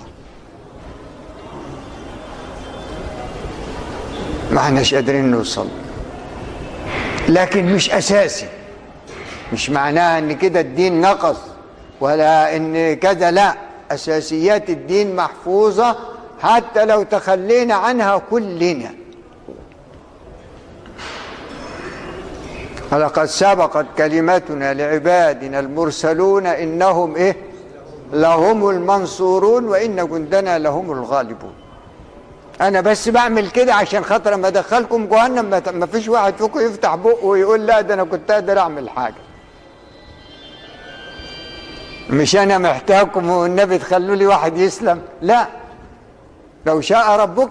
ما احناش قادرين نوصل لكن مش اساسي مش معناها ان كده الدين نقص ولا ان كذا لا اساسيات الدين محفوظه حتى لو تخلينا عنها كلنا ولقد سبقت كلمتنا لعبادنا المرسلون انهم ايه لهم المنصورون وان جندنا لهم الغالبون انا بس بعمل كده عشان خاطر اما ادخلكم جهنم ما- ما فيش واحد فيكم يفتح بقه ويقول لا ده انا كنت قادر اعمل حاجه مش انا محتاجكم والنبي تخلوا لي واحد يسلم لا لو شاء ربك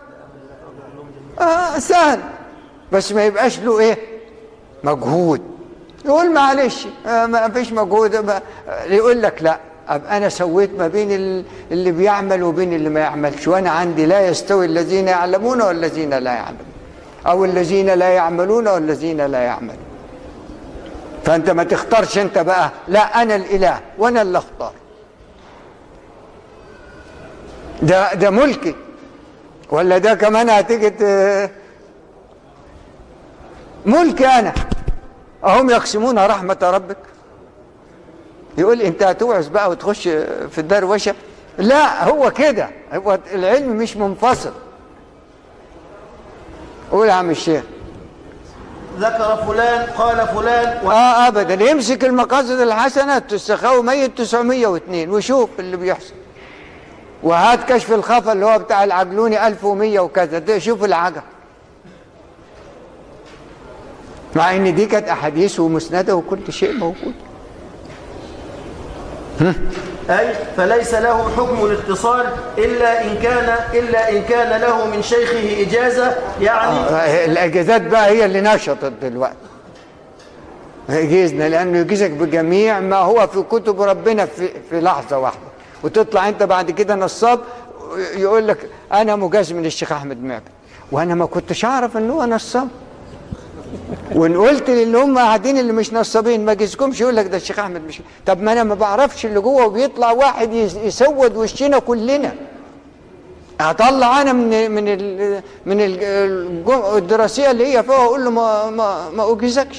آه سهل بس ما يبقاش له ايه مجهود يقول معلش آه، ما فيش مجهود ما- آه، يقول لك لا أبقى انا سويت ما بين ال- اللي بيعمل وبين اللي ما يعملش وانا عندي لا يستوي الذين يعلمون والذين لا يعلمون او الذين لا يعملون والذين لا يعملون فانت ما تختارش انت بقى لا انا الاله وانا اللي اختار ده ده ملكي ولا ده كمان هتيجي ت- ملكي انا اهم يقسمون رحمه ربك يقول انت هتوعظ بقى وتخش في الدروشه لا هو كده هو العلم مش منفصل قول يا عم الشيخ ذكر فلان قال فلان و... اه ابدا يمسك المقاصد الحسنه تستخاوي ميت 902 وشوف اللي بيحصل وهات كشف الخفا اللي هو بتاع العجلوني 1100 وكذا ده شوف العجب مع ان دي كانت احاديث ومسنده وكل شيء موجود أي فليس له حكم الاتصال إلا إن كان إلا إن كان له من شيخه إجازة يعني آه، الاجازات بقى هي اللي نشطت دلوقتي يجيزنا لانه يجيزك بجميع ما هو في كتب ربنا في, في لحظه واحده وتطلع انت بعد كده نصاب يقول لك انا مجاز من الشيخ احمد معبد وانا ما كنتش اعرف ان هو نصاب وان قلت للي هم قاعدين اللي مش نصابين ما جيزكمش يقول لك ده الشيخ احمد مش طب ما انا ما بعرفش اللي جوه وبيطلع واحد يس- يسود وشنا كلنا اطلع انا من من ال من ال- الجم- الدراسيه اللي هي فيها واقول له ما ما ما اجيزكش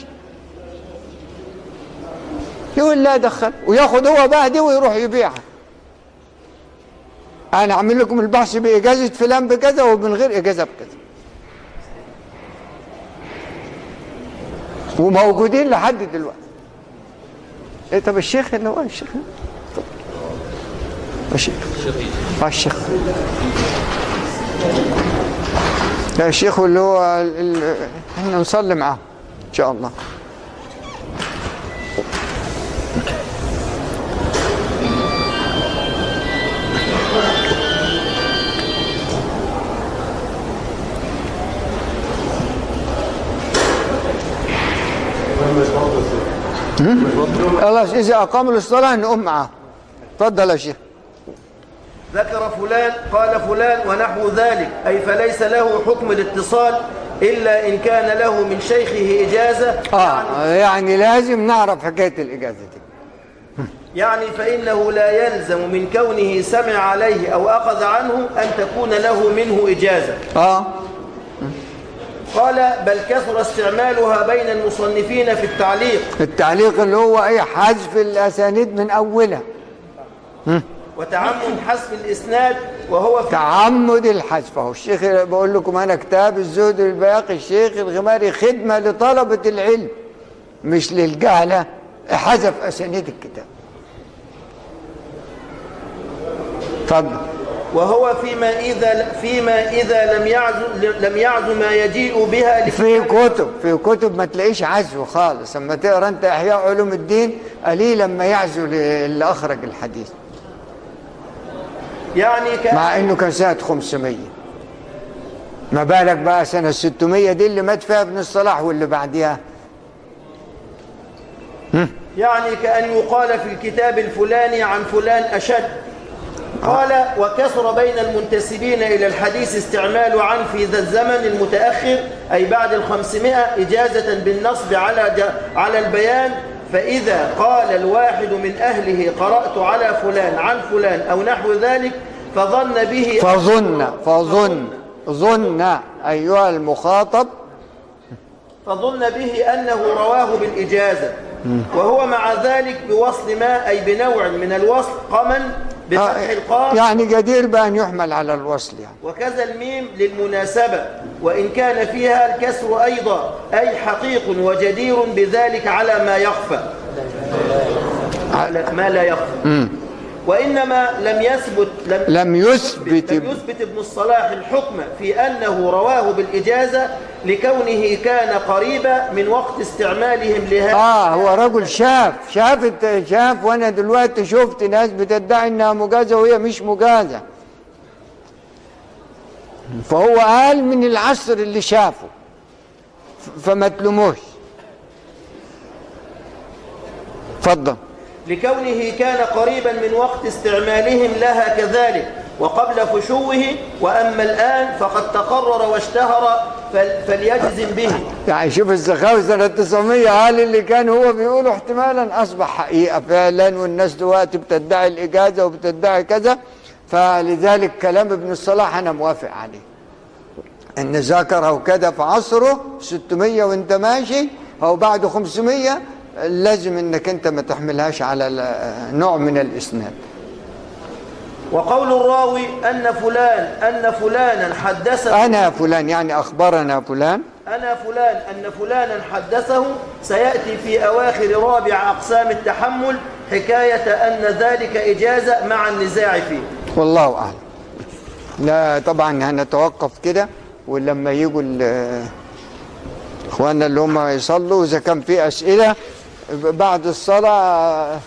يقول لا دخل وياخد هو بقى دي ويروح يبيعها انا اعمل لكم البحث باجازه فلان بكذا ومن غير اجازه بكذا وموجودين لحد دلوقتي ايه طب الشيخ اللي هو الشيخ اتفضل. الشيخ آه، الشيخ لا الشيخ اللي هو ال- ال- احنا نصلي معاه ان شاء الله خلاص اذا اقاموا الصلاه نقوم معاه اتفضل يا شيخ ذكر فلان قال فلان ونحو ذلك أي فليس له حكم الاتصال إلا إن كان له من شيخه إجازة اه يعني لازم نعرف حكايه الاجازه دي يعني فإنه لا يلزم من كونه سمع عليه أو أخذ عنه أن تكون له منه إجازة اه قال بل كثر استعمالها بين المصنفين في التعليق التعليق اللي هو ايه حذف الاسانيد من اولها وتعمد حذف الإسناد وهو في تعمد الحذف اهو الشيخ بقول لكم انا كتاب الزهد البياقي الشيخ الغماري خدمه لطلبه العلم مش للجهله حذف اسانيد الكتاب اتفضل وهو فيما إذا فيما إذا لم يعز لم يعز ما يجيء بها في لكتاب كتب في كتب ما تلاقيش عزو خالص اما تقرا انت احياء علوم الدين قليلا ما يعزو اللي اخرج الحديث يعني ك... مع انه كان سنه 500 ما بالك بقى سنه 600 دي اللي مات فيها ابن الصلاح واللي بعديها يعني كأن يقال في الكتاب الفلاني عن فلان أشد قال وكثر بين المنتسبين إلى الحديث استعمال عن في ذا الزمن المتأخر أي بعد الخمسمائة إجازة بالنصب على ج- على البيان فإذا قال الواحد من أهله قرأت على فلان عن فلان أو نحو ذلك فظن به فظن فظن ظن ايها المخاطب فظن به أنه رواه بالإجازة وهو مع ذلك بوصل ما أي بنوع من الوصل قما بفتح القاف يعني جدير بأن يحمل على الوصل يعني وكذا الميم للمناسبة وإن كان فيها الكسر أيضا أي حقيق وجدير بذلك على ما يخفى على ما لا يخفى وإنما لم يثبت لم, لم يثبت لم يثبت ابن الصلاح الحكم في أنه رواه بالإجازة لكونه كان قريبا من وقت استعمالهم لهذا اه هو رجل شاف شاف الت- شاف وانا دلوقتي شفت ناس بتدعي انها مجازة وهي مش مجازة فهو قال من العصر اللي شافه ف- فما تلوموش اتفضل لكونه كان قريبا من وقت استعمالهم لها كذلك وقبل فشوه وأما الآن فقد تقرر واشتهر فل- فليجزم به يعني شوف الزخاوي سنة 900 قال اللي كان هو بيقوله احتمالا أصبح حقيقة فعلا والناس دلوقتي بتدعي الإجازة وبتدعي كذا فلذلك كلام ابن الصلاح أنا موافق عليه إن ذكره كده في عصره 600 وأنت ماشي أو بعد 500 لازم إنك أنت ما تحملهاش على ال- نوع من الإسناد وقول الراوي أن فلان أن فلانا حدثه أنا فلان يعني أخبرنا فلان أنا فلان أن فلانا حدثه سيأتي في أواخر رابع أقسام التحمل حكاية أن ذلك إجازة مع النزاع فيه والله اعلم لا طبعا هنتوقف كده ولما يجوا ال- اخواننا اللي هم يصلوا اذا كان في اسئله بعد الصلاه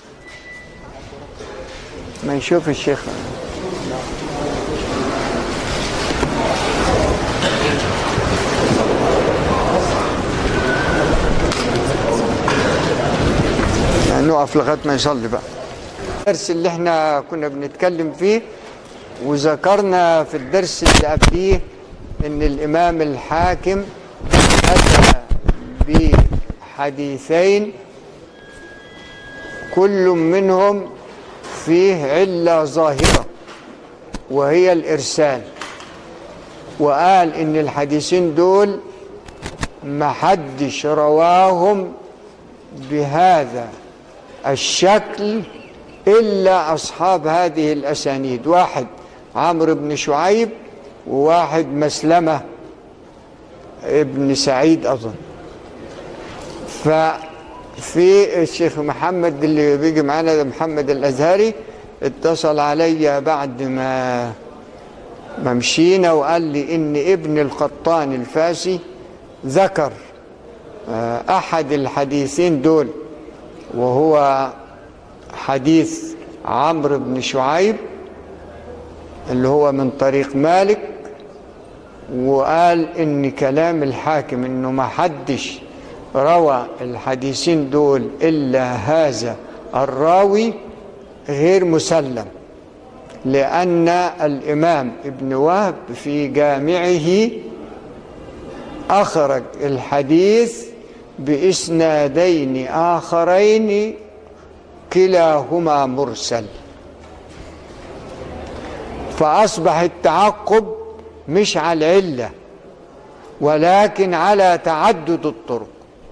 ما نشوف الشيخ يعني نقف لغايه ما يصلي بقى الدرس اللي احنا كنا بنتكلم فيه وذكرنا في الدرس اللي قبليه ان الامام الحاكم اتى بحديثين كل منهم فيه عله ظاهره وهي الارسال وقال ان الحديثين دول ما حدش رواهم بهذا الشكل إلا أصحاب هذه الأسانيد واحد عمرو بن شعيب وواحد مسلمة ابن سعيد أظن ففي الشيخ محمد اللي بيجي معانا ده محمد الأزهري اتصل علي بعد ما ما مشينا وقال لي إن ابن القطان الفاسي ذكر آه، أحد الحديثين دول وهو حديث عمرو بن شعيب اللي هو من طريق مالك وقال ان كلام الحاكم انه ما حدش روى الحديثين دول الا هذا الراوي غير مسلم لان الامام ابن وهب في جامعه اخرج الحديث باسنادين اخرين كلاهما مرسل فأصبح التعقب مش على العلة ولكن على تعدد الطرق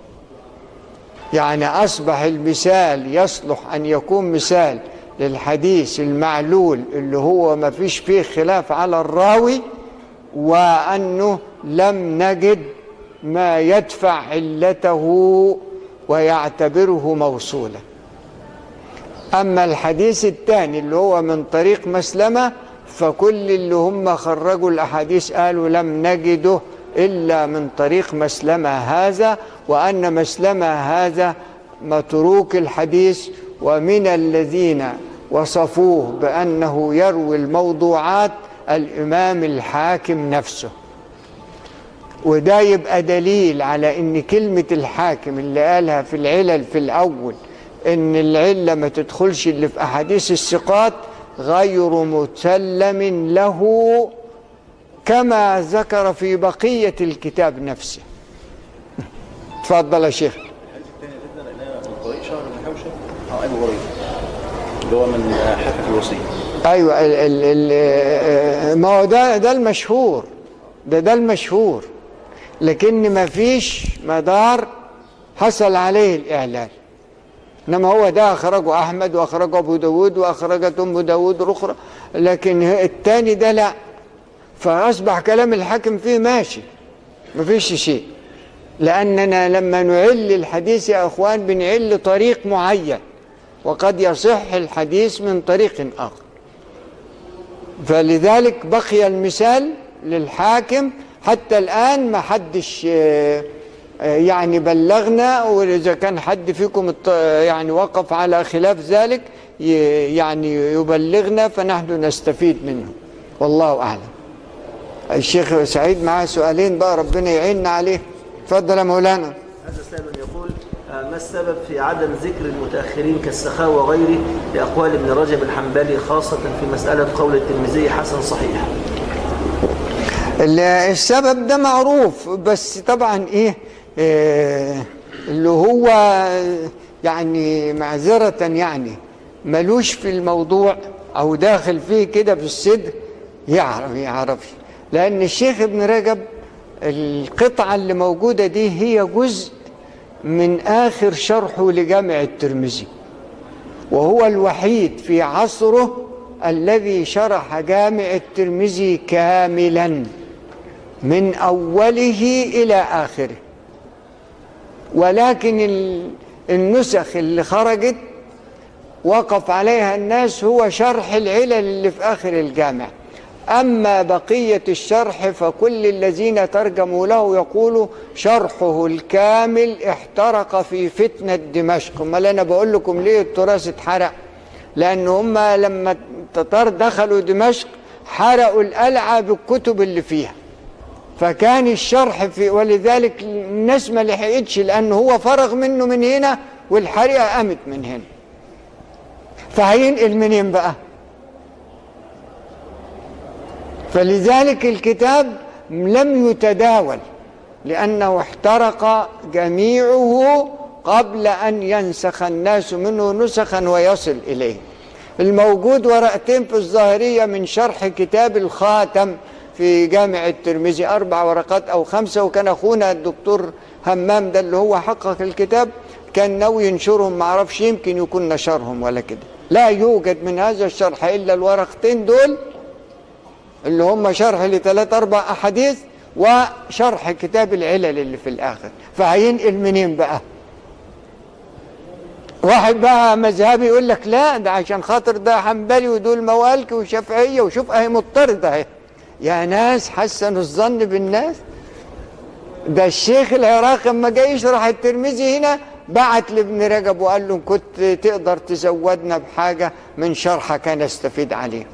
يعني أصبح المثال يصلح أن يكون مثال للحديث المعلول اللي هو ما فيش فيه خلاف على الراوي وأنه لم نجد ما يدفع علته ويعتبره موصولا أما الحديث الثاني اللي هو من طريق مسلمة فكل اللي هم خرجوا الأحاديث قالوا لم نجده إلا من طريق مسلمة هذا وأن مسلمة هذا متروك الحديث ومن الذين وصفوه بأنه يروي الموضوعات الإمام الحاكم نفسه وده يبقى دليل على ان كلمة الحاكم اللي قالها في العلل في الاول ان العلة ما تدخلش اللي في احاديث الثقات غير مسلم له كما ذكر في بقية الكتاب نفسه تفضل يا شيخ الحديث الثاني جدا ان من طريق شهر بن حوشب او ابي هريره اللي هو من حافظ الوصيه ايوه ال ال ال ما هو ده ده المشهور ده ده المشهور لكن ما فيش مدار حصل عليه الاعلان انما هو ده اخرجه احمد واخرجه ابو داود واخرجت ام داود الاخرى لكن الثاني ده لا فاصبح كلام الحاكم فيه ماشي ما فيش شيء لاننا لما نعل الحديث يا اخوان بنعل طريق معين وقد يصح الحديث من طريق اخر فلذلك بقي المثال للحاكم حتى الآن ما حدش آه، آه، يعني بلغنا وإذا كان حد فيكم الط- يعني وقف على خلاف ذلك ي- يعني يبلغنا فنحن نستفيد منه والله أعلم الشيخ سعيد معاه سؤالين بقى ربنا يعيننا عليه تفضل يا مولانا هذا سائل يقول آه، ما السبب في عدم ذكر المتأخرين كالسخاوي وغيره لأقوال ابن رجب الحنبلي خاصة في مسألة قول الترمذي حسن صحيح ال- السبب ده معروف بس طبعا ايه آه، اللي هو يعني معذرة يعني ملوش في الموضوع او داخل فيه كده بالصدر يعرف يعرف لان الشيخ ابن رجب القطعة اللي موجودة دي هي جزء من آخر شرحه لجامع الترمذي وهو الوحيد في عصره الذي شرح جامع الترمذي كاملا من أوله إلى آخره ولكن ال- النسخ اللي خرجت وقف عليها الناس هو شرح العلل اللي في آخر الجامع أما بقية الشرح فكل الذين ترجموا له يقولوا شرحه الكامل احترق في فتنة دمشق ما أنا بقول لكم ليه التراث اتحرق لأن هم لما التتار دخلوا دمشق حرقوا القلعة بالكتب اللي فيها فكان الشرح في ولذلك الناس ما لحقتش لأن هو فرغ منه من هنا والحريقة قامت من هنا فهينقل منين بقى فلذلك الكتاب لم يتداول لأنه احترق جميعه قبل أن ينسخ الناس منه نسخا ويصل إليه الموجود ورقتين في الظاهرية من شرح كتاب الخاتم في جامع الترمذي أربع ورقات أو خمسة وكان أخونا الدكتور همام ده اللي هو حقق الكتاب كان ناوي ينشرهم معرفش يمكن يكون نشرهم ولا كده لا يوجد من هذا الشرح إلا الورقتين دول اللي هم شرح لثلاث أربع أحاديث وشرح كتاب العلل اللي في الآخر فهينقل منين بقى واحد بقى مذهبي يقول لك لا ده عشان خاطر ده حنبلي ودول موالكي وشافعية وشوف اهي مضطردة اهي يا ناس حسنوا الظن بالناس ده الشيخ العراقي لما جاي يشرح الترمذي هنا بعت لابن رجب وقال له إن كنت تقدر تزودنا بحاجة من شرحك أنا استفيد عليه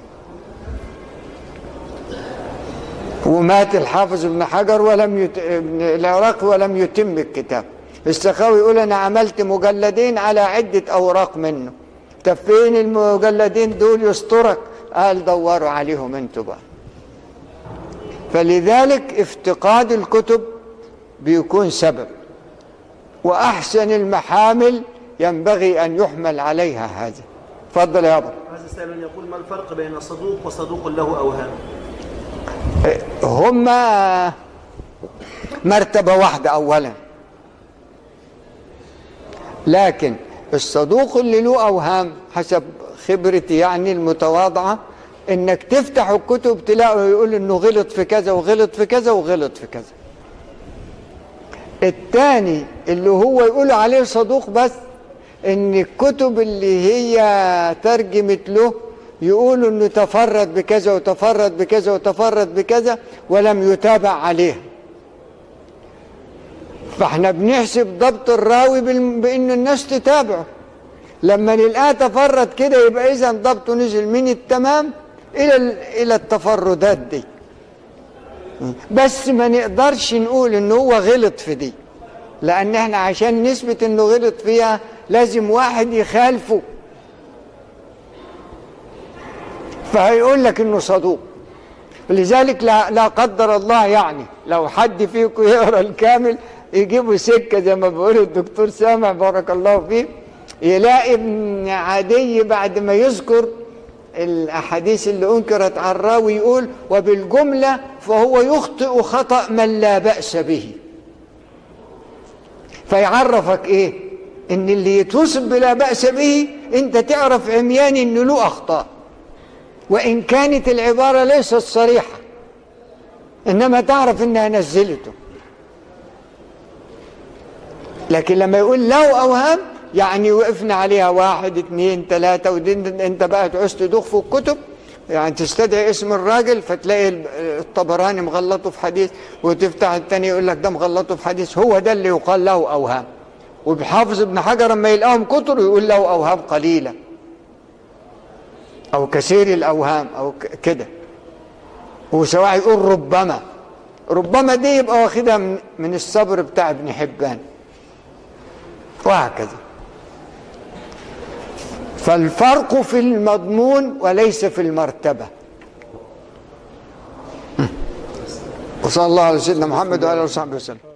ومات الحافظ ابن حجر ولم يت... ابن العراقي ولم يتم الكتاب السخاوي يقول انا عملت مجلدين على عدة اوراق منه طب فين المجلدين دول يسترك قال دوروا عليهم انتوا بقى فلذلك افتقاد الكتب بيكون سبب واحسن المحامل ينبغي ان يحمل عليها هذا تفضل يا ابو هذا سائل يقول ما الفرق بين صدوق وصدوق له أوهام هم مرتبة واحدة أولا لكن الصدوق اللي له أوهام حسب خبرتي يعني المتواضعة إنك تفتح الكتب تلاقيه يقول إنه غلط في كذا وغلط في كذا وغلط في كذا التاني اللي هو يقول عليه صدوق بس ان الكتب اللي هي ترجمت له يقولوا انه تفرد بكذا وتفرد بكذا وتفرد بكذا ولم يتابع عليه فاحنا بنحسب ضبط الراوي بال- بان الناس تتابعه لما نلقاه تفرد كده يبقى اذا ضبطه نزل من التمام الى ال- الى التفردات دي بس ما نقدرش نقول ان هو غلط في دي لان احنا عشان نثبت انه غلط فيها لازم واحد يخالفه فهيقول لك انه صدوق لذلك لا, لا قدر الله يعني لو حد فيكم يقرا الكامل يجيبوا سكه زي ما بيقول الدكتور سامع بارك الله فيه يلاقي ابن عدي بعد ما يذكر الاحاديث اللي انكرت على الراوي يقول وبالجمله فهو يخطئ خطا من لا باس به فيعرفك ايه ان اللي يتوصف بلا باس به انت تعرف عميان انه له اخطاء وان كانت العباره ليست صريحه انما تعرف انها نزلته لكن لما يقول له اوهام يعني وقفنا عليها واحد اثنين ثلاثة ودي انت بقى تعوز تدوخ في الكتب يعني تستدعي اسم الراجل فتلاقي الطبراني مغلطه في حديث وتفتح الثاني يقول لك ده مغلطه في حديث هو ده اللي يقال له اوهام وبحافظ ابن حجر لما يلقاهم كتر يقول له اوهام قليله او كثير الاوهام او ك- كده وسواء يقول ربما ربما دي يبقى واخدها من, من الصبر بتاع ابن حبان وهكذا فالفرق في المضمون وليس في المرتبة وصلى الله على سيدنا محمد وعلى اله وصحبه وسلم